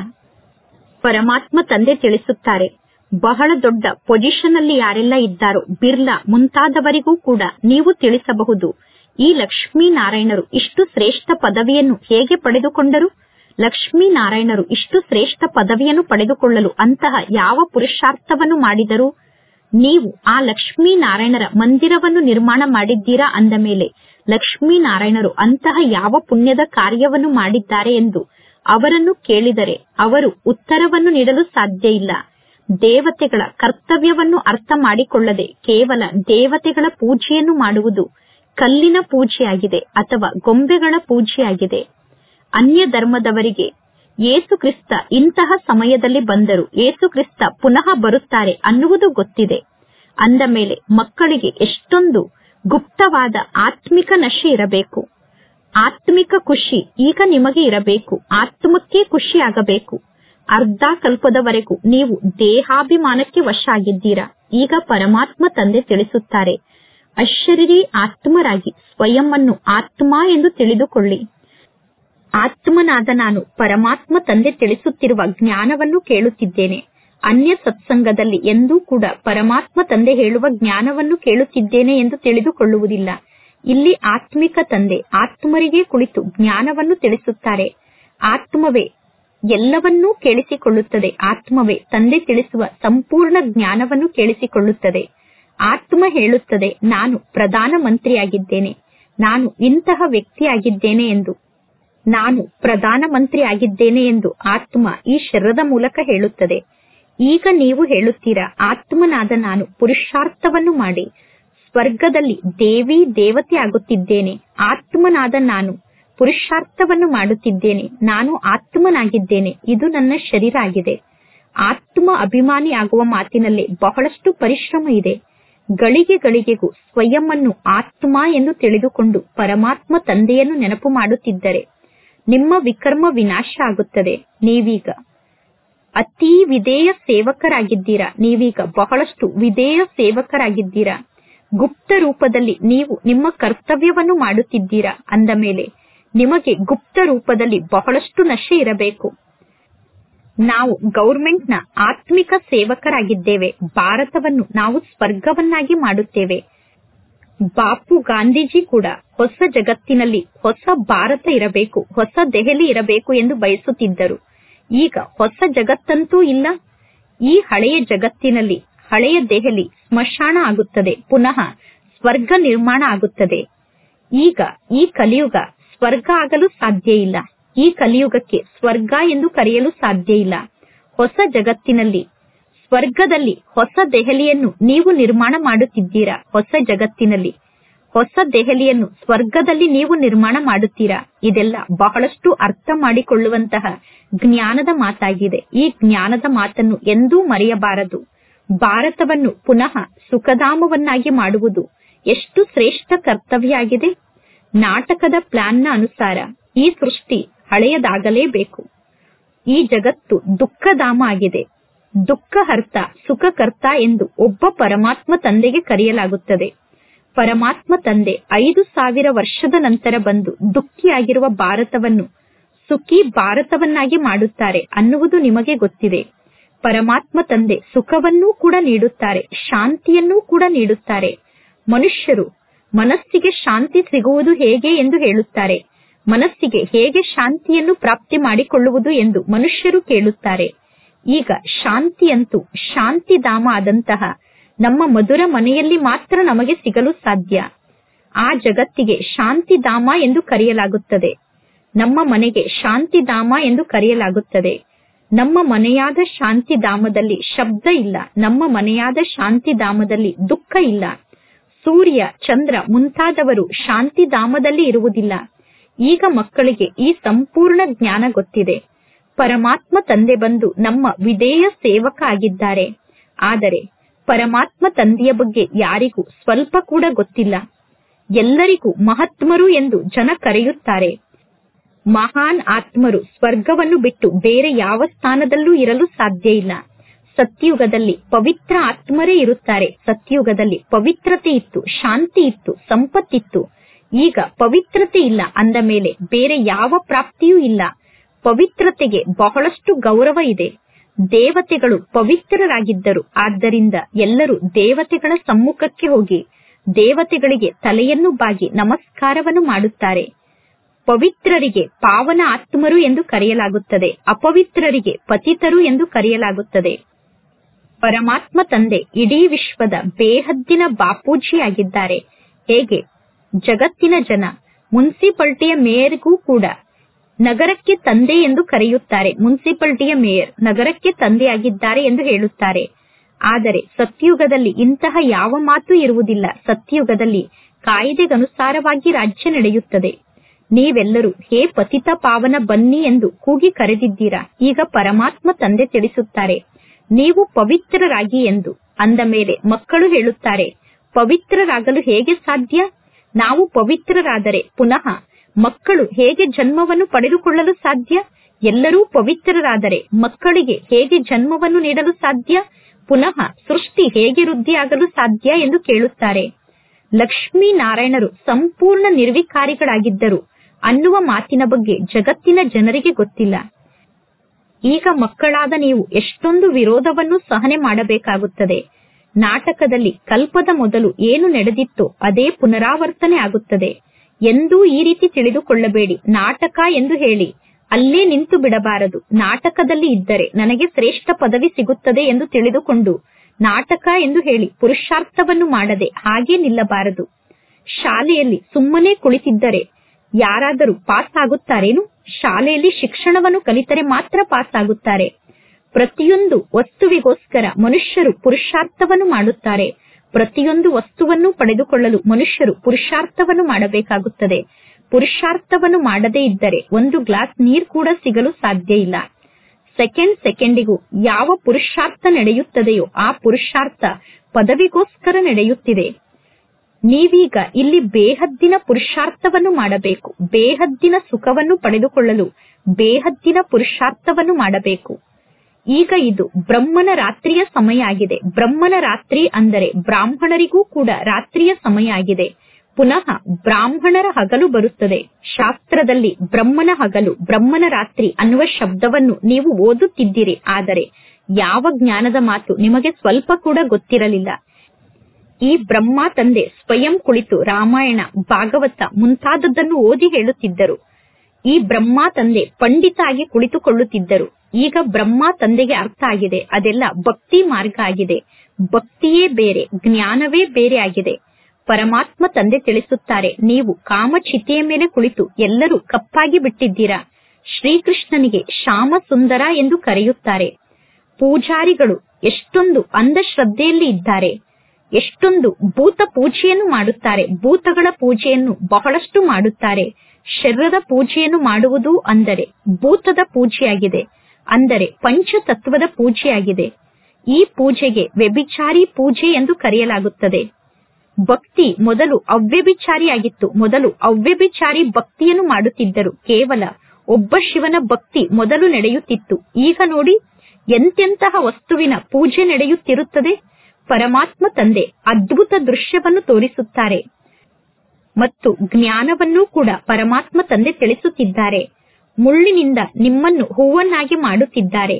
ಪರಮಾತ್ಮ ತಂದೆ ತಿಳಿಸುತ್ತಾರೆ ಬಹಳ ದೊಡ್ಡ ಪೊಸಿಷನ್ ಅಲ್ಲಿ ಯಾರೆಲ್ಲ ಇದ್ದಾರೋ ಬಿರ್ಲಾ ಮುಂತಾದವರಿಗೂ ಕೂಡ ನೀವು ತಿಳಿಸಬಹುದು ಈ ಲಕ್ಷ್ಮೀ ನಾರಾಯಣರು ಇಷ್ಟು ಶ್ರೇಷ್ಠ ಪದವಿಯನ್ನು ಹೇಗೆ ಪಡೆದುಕೊಂಡರು ಲಕ್ಷ್ಮೀ ನಾರಾಯಣರು ಇಷ್ಟು ಶ್ರೇಷ್ಠ ಪದವಿಯನ್ನು ಪಡೆದುಕೊಳ್ಳಲು ಅಂತಹ ಯಾವ ಪುರುಷಾರ್ಥವನ್ನು ಮಾಡಿದರು ನೀವು ಆ ಲಕ್ಷ್ಮೀ ನಾರಾಯಣರ ಮಂದಿರವನ್ನು ನಿರ್ಮಾಣ ಮಾಡಿದ್ದೀರಾ ಅಂದ ಮೇಲೆ ಲಕ್ಷ್ಮೀ ನಾರಾಯಣರು ಅಂತಹ ಯಾವ ಪುಣ್ಯದ ಕಾರ್ಯವನ್ನು ಮಾಡಿದ್ದಾರೆ ಎಂದು ಅವರನ್ನು ಕೇಳಿದರೆ ಅವರು ಉತ್ತರವನ್ನು ನೀಡಲು ಸಾಧ್ಯ ಇಲ್ಲ ದೇವತೆಗಳ ಕರ್ತವ್ಯವನ್ನು ಅರ್ಥ ಮಾಡಿಕೊಳ್ಳದೆ ಕೇವಲ ದೇವತೆಗಳ ಪೂಜೆಯನ್ನು ಮಾಡುವುದು ಕಲ್ಲಿನ ಪೂಜೆಯಾಗಿದೆ ಅಥವಾ ಗೊಂಬೆಗಳ ಪೂಜೆಯಾಗಿದೆ ಅನ್ಯ ಧರ್ಮದವರಿಗೆ ಏಸು ಕ್ರಿಸ್ತ ಇಂತಹ ಸಮಯದಲ್ಲಿ ಬಂದರು ಏಸು ಕ್ರಿಸ್ತ ಪುನಃ ಬರುತ್ತಾರೆ ಅನ್ನುವುದು ಗೊತ್ತಿದೆ ಅಂದ ಮೇಲೆ ಮಕ್ಕಳಿಗೆ ಎಷ್ಟೊಂದು ಗುಪ್ತವಾದ ಆತ್ಮಿಕ ನಶೆ ಇರಬೇಕು ಆತ್ಮಿಕ ಖುಷಿ ಈಗ ನಿಮಗೆ ಇರಬೇಕು ಆತ್ಮಕ್ಕೆ ಖುಷಿ ಆಗಬೇಕು ಅರ್ಧ ಕಲ್ಪದವರೆಗೂ ನೀವು ದೇಹಾಭಿಮಾನಕ್ಕೆ ವಶ ಆಗಿದ್ದೀರಾ ಈಗ ಪರಮಾತ್ಮ ತಂದೆ ತಿಳಿಸುತ್ತಾರೆ ಅಶರೀರಿ ಆತ್ಮರಾಗಿ ಸ್ವಯಂ ಅನ್ನು ಆತ್ಮ ಎಂದು ತಿಳಿದುಕೊಳ್ಳಿ ಆತ್ಮನಾದ ನಾನು ಪರಮಾತ್ಮ ತಂದೆ ತಿಳಿಸುತ್ತಿರುವ ಜ್ಞಾನವನ್ನು ಕೇಳುತ್ತಿದ್ದೇನೆ ಅನ್ಯ ಸತ್ಸಂಗದಲ್ಲಿ ಎಂದೂ ಕೂಡ ಪರಮಾತ್ಮ ತಂದೆ ಹೇಳುವ ಜ್ಞಾನವನ್ನು ಕೇಳುತ್ತಿದ್ದೇನೆ ಎಂದು ತಿಳಿದುಕೊಳ್ಳುವುದಿಲ್ಲ ಇಲ್ಲಿ ಆತ್ಮಿಕ ತಂದೆ ಆತ್ಮರಿಗೆ ಕುಳಿತು ಜ್ಞಾನವನ್ನು ತಿಳಿಸುತ್ತಾರೆ ಆತ್ಮವೇ ಎಲ್ಲವನ್ನೂ ಕೇಳಿಸಿಕೊಳ್ಳುತ್ತದೆ ಆತ್ಮವೇ ತಂದೆ ತಿಳಿಸುವ ಸಂಪೂರ್ಣ ಜ್ಞಾನವನ್ನು ಕೇಳಿಸಿಕೊಳ್ಳುತ್ತದೆ ಆತ್ಮ ಹೇಳುತ್ತದೆ ನಾನು ಪ್ರಧಾನ ಮಂತ್ರಿಯಾಗಿದ್ದೇನೆ ನಾನು ಇಂತಹ ವ್ಯಕ್ತಿಯಾಗಿದ್ದೇನೆ ಎಂದು ನಾನು ಪ್ರಧಾನ ಮಂತ್ರಿ ಆಗಿದ್ದೇನೆ ಎಂದು ಆತ್ಮ ಈ ಶರೀರದ ಮೂಲಕ ಹೇಳುತ್ತದೆ ಈಗ ನೀವು ಹೇಳುತ್ತೀರಾ ಆತ್ಮನಾದ ನಾನು ಪುರುಷಾರ್ಥವನ್ನು ಮಾಡಿ ಸ್ವರ್ಗದಲ್ಲಿ ದೇವಿ ದೇವತೆ ಆಗುತ್ತಿದ್ದೇನೆ ಆತ್ಮನಾದ ನಾನು ಪುರುಷಾರ್ಥವನ್ನು ಮಾಡುತ್ತಿದ್ದೇನೆ ನಾನು ಆತ್ಮನಾಗಿದ್ದೇನೆ ಇದು ನನ್ನ ಶರೀರ ಆಗಿದೆ ಆತ್ಮ ಅಭಿಮಾನಿ ಆಗುವ ಮಾತಿನಲ್ಲಿ ಬಹಳಷ್ಟು ಪರಿಶ್ರಮ ಇದೆ ಗಳಿಗೆ ಗಳಿಗೆಗೂ ಸ್ವಯಂ ಅನ್ನು ಆತ್ಮ ಎಂದು ತಿಳಿದುಕೊಂಡು ಪರಮಾತ್ಮ ತಂದೆಯನ್ನು ನೆನಪು ಮಾಡುತ್ತಿದ್ದರೆ ನಿಮ್ಮ ವಿಕರ್ಮ ವಿನಾಶ ಆಗುತ್ತದೆ ನೀವೀಗ ಅತೀ ವಿಧೇಯ ಸೇವಕರಾಗಿದ್ದೀರಾ ನೀವೀಗ ಬಹಳಷ್ಟು ವಿಧೇಯ ಸೇವಕರಾಗಿದ್ದೀರಾ ಗುಪ್ತ ರೂಪದಲ್ಲಿ ನೀವು ನಿಮ್ಮ ಕರ್ತವ್ಯವನ್ನು ಮಾಡುತ್ತಿದ್ದೀರಾ ಅಂದ ಮೇಲೆ ನಿಮಗೆ ಗುಪ್ತ ರೂಪದಲ್ಲಿ ಬಹಳಷ್ಟು ನಶೆ ಇರಬೇಕು ನಾವು ಗೌರ್ಮೆಂಟ್ನ ಆತ್ಮಿಕ ಸೇವಕರಾಗಿದ್ದೇವೆ ಭಾರತವನ್ನು ನಾವು ಸ್ವರ್ಗವನ್ನಾಗಿ ಮಾಡುತ್ತೇವೆ ಬಾಪು ಗಾಂಧೀಜಿ ಕೂಡ ಹೊಸ ಜಗತ್ತಿನಲ್ಲಿ ಹೊಸ ಭಾರತ ಇರಬೇಕು ಹೊಸ ದೆಹಲಿ ಇರಬೇಕು ಎಂದು ಬಯಸುತ್ತಿದ್ದರು ಈಗ ಹೊಸ ಜಗತ್ತಂತೂ ಇಲ್ಲ ಈ ಹಳೆಯ ಜಗತ್ತಿನಲ್ಲಿ ಹಳೆಯ ದೆಹಲಿ ಸ್ಮಶಾನ ಆಗುತ್ತದೆ ಪುನಃ ಸ್ವರ್ಗ ನಿರ್ಮಾಣ ಆಗುತ್ತದೆ ಈಗ ಈ ಕಲಿಯುಗ ಸ್ವರ್ಗ ಆಗಲು ಸಾಧ್ಯ ಇಲ್ಲ ಈ ಕಲಿಯುಗಕ್ಕೆ ಸ್ವರ್ಗ ಎಂದು ಕರೆಯಲು ಸಾಧ್ಯ ಇಲ್ಲ ಹೊಸ ಜಗತ್ತಿನಲ್ಲಿ ಸ್ವರ್ಗದಲ್ಲಿ ಹೊಸ ದೆಹಲಿಯನ್ನು ನೀವು ನಿರ್ಮಾಣ ಮಾಡುತ್ತಿದ್ದೀರಾ ಹೊಸ ಜಗತ್ತಿನಲ್ಲಿ ಹೊಸ ದೆಹಲಿಯನ್ನು ಸ್ವರ್ಗದಲ್ಲಿ ನೀವು ನಿರ್ಮಾಣ ಮಾಡುತ್ತೀರಾ ಇದೆಲ್ಲ ಬಹಳಷ್ಟು ಅರ್ಥ ಮಾಡಿಕೊಳ್ಳುವಂತಹ ಜ್ಞಾನದ ಮಾತಾಗಿದೆ ಈ ಜ್ಞಾನದ ಮಾತನ್ನು ಎಂದೂ ಮರೆಯಬಾರದು ಭಾರತವನ್ನು ಪುನಃ ಸುಖಧಾಮವನ್ನಾಗಿ ಮಾಡುವುದು ಎಷ್ಟು ಶ್ರೇಷ್ಠ ಕರ್ತವ್ಯ ಆಗಿದೆ ನಾಟಕದ ಪ್ಲಾನ್ನ ಅನುಸಾರ ಈ ಸೃಷ್ಟಿ ಹಳೆಯದಾಗಲೇಬೇಕು ಈ ಜಗತ್ತು ದುಃಖಧಾಮ ಆಗಿದೆ ದುಃಖಹರ್ತ ಸುಖಕರ್ತ ಎಂದು ಒಬ್ಬ ಪರಮಾತ್ಮ ತಂದೆಗೆ ಕರೆಯಲಾಗುತ್ತದೆ ಪರಮಾತ್ಮ ತಂದೆ ಐದು ಸಾವಿರ ವರ್ಷದ ನಂತರ ಬಂದು ದುಃಖಿಯಾಗಿರುವ ಭಾರತವನ್ನು ಸುಖಿ ಭಾರತವನ್ನಾಗಿ ಮಾಡುತ್ತಾರೆ ಅನ್ನುವುದು ನಿಮಗೆ ಗೊತ್ತಿದೆ ಪರಮಾತ್ಮ ತಂದೆ ಸುಖವನ್ನೂ ಕೂಡ ನೀಡುತ್ತಾರೆ ಶಾಂತಿಯನ್ನೂ ಕೂಡ ನೀಡುತ್ತಾರೆ ಮನುಷ್ಯರು ಮನಸ್ಸಿಗೆ ಶಾಂತಿ ಸಿಗುವುದು ಹೇಗೆ ಎಂದು ಹೇಳುತ್ತಾರೆ ಮನಸ್ಸಿಗೆ ಹೇಗೆ ಶಾಂತಿಯನ್ನು ಪ್ರಾಪ್ತಿ ಮಾಡಿಕೊಳ್ಳುವುದು ಎಂದು ಮನುಷ್ಯರು ಕೇಳುತ್ತಾರೆ ಈಗ ಶಾಂತಿಯಂತೂ ಶಾಂತಿಧಾಮ ಆದಂತಹ ನಮ್ಮ ಮಧುರ ಮನೆಯಲ್ಲಿ ಮಾತ್ರ ನಮಗೆ ಸಿಗಲು ಸಾಧ್ಯ ಆ ಜಗತ್ತಿಗೆ ಶಾಂತಿಧಾಮ ಎಂದು ಕರೆಯಲಾಗುತ್ತದೆ ನಮ್ಮ ಮನೆಗೆ ಶಾಂತಿಧಾಮ ಎಂದು ಕರೆಯಲಾಗುತ್ತದೆ ನಮ್ಮ ಮನೆಯಾದ ಶಾಂತಿಧಾಮದಲ್ಲಿ ಶಬ್ದ ಇಲ್ಲ ನಮ್ಮ ಮನೆಯಾದ ಶಾಂತಿಧಾಮದಲ್ಲಿ ದುಃಖ ಇಲ್ಲ ಸೂರ್ಯ ಚಂದ್ರ ಮುಂತಾದವರು ಶಾಂತಿಧಾಮದಲ್ಲಿ ಇರುವುದಿಲ್ಲ ಈಗ ಮಕ್ಕಳಿಗೆ ಈ ಸಂಪೂರ್ಣ ಜ್ಞಾನ ಗೊತ್ತಿದೆ ಪರಮಾತ್ಮ ತಂದೆ ಬಂದು ನಮ್ಮ ವಿಧೇಯ ಸೇವಕ ಆಗಿದ್ದಾರೆ ಆದರೆ ಪರಮಾತ್ಮ ತಂದೆಯ ಬಗ್ಗೆ ಯಾರಿಗೂ ಸ್ವಲ್ಪ ಕೂಡ ಗೊತ್ತಿಲ್ಲ ಎಲ್ಲರಿಗೂ ಮಹಾತ್ಮರು ಎಂದು ಜನ ಕರೆಯುತ್ತಾರೆ ಮಹಾನ್ ಆತ್ಮರು ಸ್ವರ್ಗವನ್ನು ಬಿಟ್ಟು ಬೇರೆ ಯಾವ ಸ್ಥಾನದಲ್ಲೂ ಇರಲು ಸಾಧ್ಯ ಇಲ್ಲ ಸತ್ಯುಗದಲ್ಲಿ ಪವಿತ್ರ ಆತ್ಮರೇ ಇರುತ್ತಾರೆ ಸತ್ಯುಗದಲ್ಲಿ ಪವಿತ್ರತೆ ಇತ್ತು ಶಾಂತಿ ಇತ್ತು ಸಂಪತ್ತಿತ್ತು ಈಗ ಪವಿತ್ರತೆ ಇಲ್ಲ ಅಂದ ಮೇಲೆ ಬೇರೆ ಯಾವ ಪ್ರಾಪ್ತಿಯೂ ಇಲ್ಲ ಪವಿತ್ರತೆಗೆ ಬಹಳಷ್ಟು ಗೌರವ ಇದೆ ದೇವತೆಗಳು ಪವಿತ್ರರಾಗಿದ್ದರು ಆದ್ದರಿಂದ ಎಲ್ಲರೂ ದೇವತೆಗಳ ಸಮ್ಮುಖಕ್ಕೆ ಹೋಗಿ ದೇವತೆಗಳಿಗೆ ತಲೆಯನ್ನು ಬಾಗಿ ನಮಸ್ಕಾರವನ್ನು ಮಾಡುತ್ತಾರೆ ಪವಿತ್ರರಿಗೆ ಪಾವನ ಆತ್ಮರು ಎಂದು ಕರೆಯಲಾಗುತ್ತದೆ ಅಪವಿತ್ರರಿಗೆ ಪತಿತರು ಎಂದು ಕರೆಯಲಾಗುತ್ತದೆ ಪರಮಾತ್ಮ ತಂದೆ ಇಡೀ ವಿಶ್ವದ ಬೇಹದ್ದಿನ ಬಾಪೂಜಿಯಾಗಿದ್ದಾರೆ ಹೇಗೆ ಜಗತ್ತಿನ ಜನ ಮುನ್ಸಿಪಾಲ್ಟಿಯ ಮೇಯರ್ಗೂ ಕೂಡ ನಗರಕ್ಕೆ ತಂದೆ ಎಂದು ಕರೆಯುತ್ತಾರೆ ಮುನ್ಸಿಪಾಲ್ಟಿಯ ಮೇಯರ್ ನಗರಕ್ಕೆ ತಂದೆಯಾಗಿದ್ದಾರೆ ಎಂದು ಹೇಳುತ್ತಾರೆ ಆದರೆ ಸತ್ಯುಗದಲ್ಲಿ ಇಂತಹ ಯಾವ ಮಾತು ಇರುವುದಿಲ್ಲ ಸತ್ಯುಗದಲ್ಲಿ ಕಾಯ್ದೆಗನುಸಾರವಾಗಿ ರಾಜ್ಯ ನಡೆಯುತ್ತದೆ ನೀವೆಲ್ಲರೂ ಹೇ ಪತಿತ ಪಾವನ ಬನ್ನಿ ಎಂದು ಕೂಗಿ ಕರೆದಿದ್ದೀರಾ ಈಗ ಪರಮಾತ್ಮ ತಂದೆ ತಿಳಿಸುತ್ತಾರೆ ನೀವು ಪವಿತ್ರರಾಗಿ ಎಂದು ಅಂದ ಮೇಲೆ ಮಕ್ಕಳು ಹೇಳುತ್ತಾರೆ ಪವಿತ್ರರಾಗಲು ಹೇಗೆ ಸಾಧ್ಯ ನಾವು ಪವಿತ್ರರಾದರೆ ಪುನಃ ಮಕ್ಕಳು ಹೇಗೆ ಜನ್ಮವನ್ನು ಪಡೆದುಕೊಳ್ಳಲು ಸಾಧ್ಯ ಎಲ್ಲರೂ ಪವಿತ್ರರಾದರೆ ಮಕ್ಕಳಿಗೆ ಹೇಗೆ ಜನ್ಮವನ್ನು ನೀಡಲು ಸಾಧ್ಯ ಪುನಃ ಸೃಷ್ಟಿ ಹೇಗೆ ವೃದ್ಧಿಯಾಗಲು ಸಾಧ್ಯ ಎಂದು ಕೇಳುತ್ತಾರೆ ಲಕ್ಷ್ಮೀ ನಾರಾಯಣರು ಸಂಪೂರ್ಣ ನಿರ್ವಿಕಾರಿಗಳಾಗಿದ್ದರು ಅನ್ನುವ ಮಾತಿನ ಬಗ್ಗೆ ಜಗತ್ತಿನ ಜನರಿಗೆ ಗೊತ್ತಿಲ್ಲ ಈಗ ಮಕ್ಕಳಾದ ನೀವು ಎಷ್ಟೊಂದು ವಿರೋಧವನ್ನು ಸಹನೆ ಮಾಡಬೇಕಾಗುತ್ತದೆ ನಾಟಕದಲ್ಲಿ ಕಲ್ಪದ ಮೊದಲು ಏನು ನಡೆದಿತ್ತೋ ಅದೇ ಪುನರಾವರ್ತನೆ ಆಗುತ್ತದೆ ಎಂದೂ ಈ ರೀತಿ ತಿಳಿದುಕೊಳ್ಳಬೇಡಿ ನಾಟಕ ಎಂದು ಹೇಳಿ ಅಲ್ಲೇ ನಿಂತು ಬಿಡಬಾರದು ನಾಟಕದಲ್ಲಿ ಇದ್ದರೆ ನನಗೆ ಶ್ರೇಷ್ಠ ಪದವಿ ಸಿಗುತ್ತದೆ ಎಂದು ತಿಳಿದುಕೊಂಡು ನಾಟಕ ಎಂದು ಹೇಳಿ ಪುರುಷಾರ್ಥವನ್ನು ಮಾಡದೆ ಹಾಗೇ ನಿಲ್ಲಬಾರದು ಶಾಲೆಯಲ್ಲಿ ಸುಮ್ಮನೆ ಕುಳಿತಿದ್ದರೆ ಯಾರಾದರೂ ಪಾಸ್ ಆಗುತ್ತಾರೇನು ಶಾಲೆಯಲ್ಲಿ ಶಿಕ್ಷಣವನ್ನು ಕಲಿತರೆ ಮಾತ್ರ ಪಾಸ್ ಆಗುತ್ತಾರೆ ಪ್ರತಿಯೊಂದು ವಸ್ತುವಿಗೋಸ್ಕರ ಮನುಷ್ಯರು ಪುರುಷಾರ್ಥವನ್ನು ಮಾಡುತ್ತಾರೆ ಪ್ರತಿಯೊಂದು ವಸ್ತುವನ್ನು ಪಡೆದುಕೊಳ್ಳಲು ಮನುಷ್ಯರು ಪುರುಷಾರ್ಥವನ್ನು ಮಾಡಬೇಕಾಗುತ್ತದೆ ಪುರುಷಾರ್ಥವನ್ನು ಮಾಡದೇ ಇದ್ದರೆ ಒಂದು ಗ್ಲಾಸ್ ನೀರು ಕೂಡ ಸಿಗಲು ಸಾಧ್ಯ ಇಲ್ಲ ಸೆಕೆಂಡ್ ಸೆಕೆಂಡಿಗೂ ಯಾವ ಪುರುಷಾರ್ಥ ನಡೆಯುತ್ತದೆಯೋ ಆ ಪುರುಷಾರ್ಥ ಪದವಿಗೋಸ್ಕರ ನಡೆಯುತ್ತಿದೆ ನೀವೀಗ ಇಲ್ಲಿ ಬೇಹದ್ದಿನ ಪುರುಷಾರ್ಥವನ್ನು ಮಾಡಬೇಕು ಬೇಹದ್ದಿನ ಸುಖವನ್ನು ಪಡೆದುಕೊಳ್ಳಲು ಬೇಹದ್ದಿನ ಪುರುಷಾರ್ಥವನ್ನು ಮಾಡಬೇಕು ಈಗ ಇದು ಬ್ರಹ್ಮನ ರಾತ್ರಿಯ ಸಮಯ ಆಗಿದೆ ಬ್ರಹ್ಮನ ರಾತ್ರಿ ಅಂದರೆ ಬ್ರಾಹ್ಮಣರಿಗೂ ಕೂಡ ರಾತ್ರಿಯ ಸಮಯ ಆಗಿದೆ ಪುನಃ ಬ್ರಾಹ್ಮಣರ ಹಗಲು ಬರುತ್ತದೆ ಶಾಸ್ತ್ರದಲ್ಲಿ ಬ್ರಹ್ಮನ ಹಗಲು ಬ್ರಹ್ಮನ ರಾತ್ರಿ ಅನ್ನುವ ಶಬ್ದವನ್ನು ನೀವು ಓದುತ್ತಿದ್ದೀರಿ ಆದರೆ ಯಾವ ಜ್ಞಾನದ ಮಾತು ನಿಮಗೆ ಸ್ವಲ್ಪ ಕೂಡ ಗೊತ್ತಿರಲಿಲ್ಲ ಈ ಬ್ರಹ್ಮ ತಂದೆ ಸ್ವಯಂ ಕುಳಿತು ರಾಮಾಯಣ ಭಾಗವತ ಮುಂತಾದದ್ದನ್ನು ಓದಿ ಹೇಳುತ್ತಿದ್ದರು ಈ ಬ್ರಹ್ಮ ತಂದೆ ಪಂಡಿತ ಆಗಿ ಕುಳಿತುಕೊಳ್ಳುತ್ತಿದ್ದರು ಈಗ ಬ್ರಹ್ಮ ತಂದೆಗೆ ಅರ್ಥ ಆಗಿದೆ ಅದೆಲ್ಲ ಭಕ್ತಿ ಮಾರ್ಗ ಆಗಿದೆ ಭಕ್ತಿಯೇ ಬೇರೆ ಜ್ಞಾನವೇ ಬೇರೆ ಆಗಿದೆ ಪರಮಾತ್ಮ ತಂದೆ ತಿಳಿಸುತ್ತಾರೆ ನೀವು ಕಾಮಚಿತೆಯ ಮೇಲೆ ಕುಳಿತು ಎಲ್ಲರೂ ಕಪ್ಪಾಗಿ ಬಿಟ್ಟಿದ್ದೀರಾ ಶ್ರೀಕೃಷ್ಣನಿಗೆ ಶ್ಯಾಮ ಸುಂದರ ಎಂದು ಕರೆಯುತ್ತಾರೆ ಪೂಜಾರಿಗಳು ಎಷ್ಟೊಂದು ಅಂಧಶ್ರದ್ಧೆಯಲ್ಲಿ ಇದ್ದಾರೆ ಎಷ್ಟೊಂದು ಭೂತ ಪೂಜೆಯನ್ನು ಮಾಡುತ್ತಾರೆ ಭೂತಗಳ ಪೂಜೆಯನ್ನು ಬಹಳಷ್ಟು ಮಾಡುತ್ತಾರೆ ಶರೀರದ ಪೂಜೆಯನ್ನು ಮಾಡುವುದು ಅಂದರೆ ಭೂತದ ಪೂಜೆಯಾಗಿದೆ ಅಂದರೆ ಪಂಚತತ್ವದ ಪೂಜೆಯಾಗಿದೆ ಈ ಪೂಜೆಗೆ ವ್ಯಭಿಚಾರಿ ಪೂಜೆ ಎಂದು ಕರೆಯಲಾಗುತ್ತದೆ ಭಕ್ತಿ ಮೊದಲು ಅವ್ಯಭಿಚಾರಿಯಾಗಿತ್ತು ಮೊದಲು ಅವ್ಯಭಿಚಾರಿ ಭಕ್ತಿಯನ್ನು ಮಾಡುತ್ತಿದ್ದರು ಕೇವಲ ಒಬ್ಬ ಶಿವನ ಭಕ್ತಿ ಮೊದಲು ನಡೆಯುತ್ತಿತ್ತು ಈಗ ನೋಡಿ ಎಂತೆಂತಹ ವಸ್ತುವಿನ ಪೂಜೆ ನಡೆಯುತ್ತಿರುತ್ತದೆ ಪರಮಾತ್ಮ ತಂದೆ ಅದ್ಭುತ ದೃಶ್ಯವನ್ನು ತೋರಿಸುತ್ತಾರೆ ಮತ್ತು ಜ್ಞಾನವನ್ನೂ ಕೂಡ ಪರಮಾತ್ಮ ತಂದೆ ತಿಳಿಸುತ್ತಿದ್ದಾರೆ ಮುಳ್ಳಿನಿಂದ ನಿಮ್ಮನ್ನು ಹೂವನ್ನಾಗಿ ಮಾಡುತ್ತಿದ್ದಾರೆ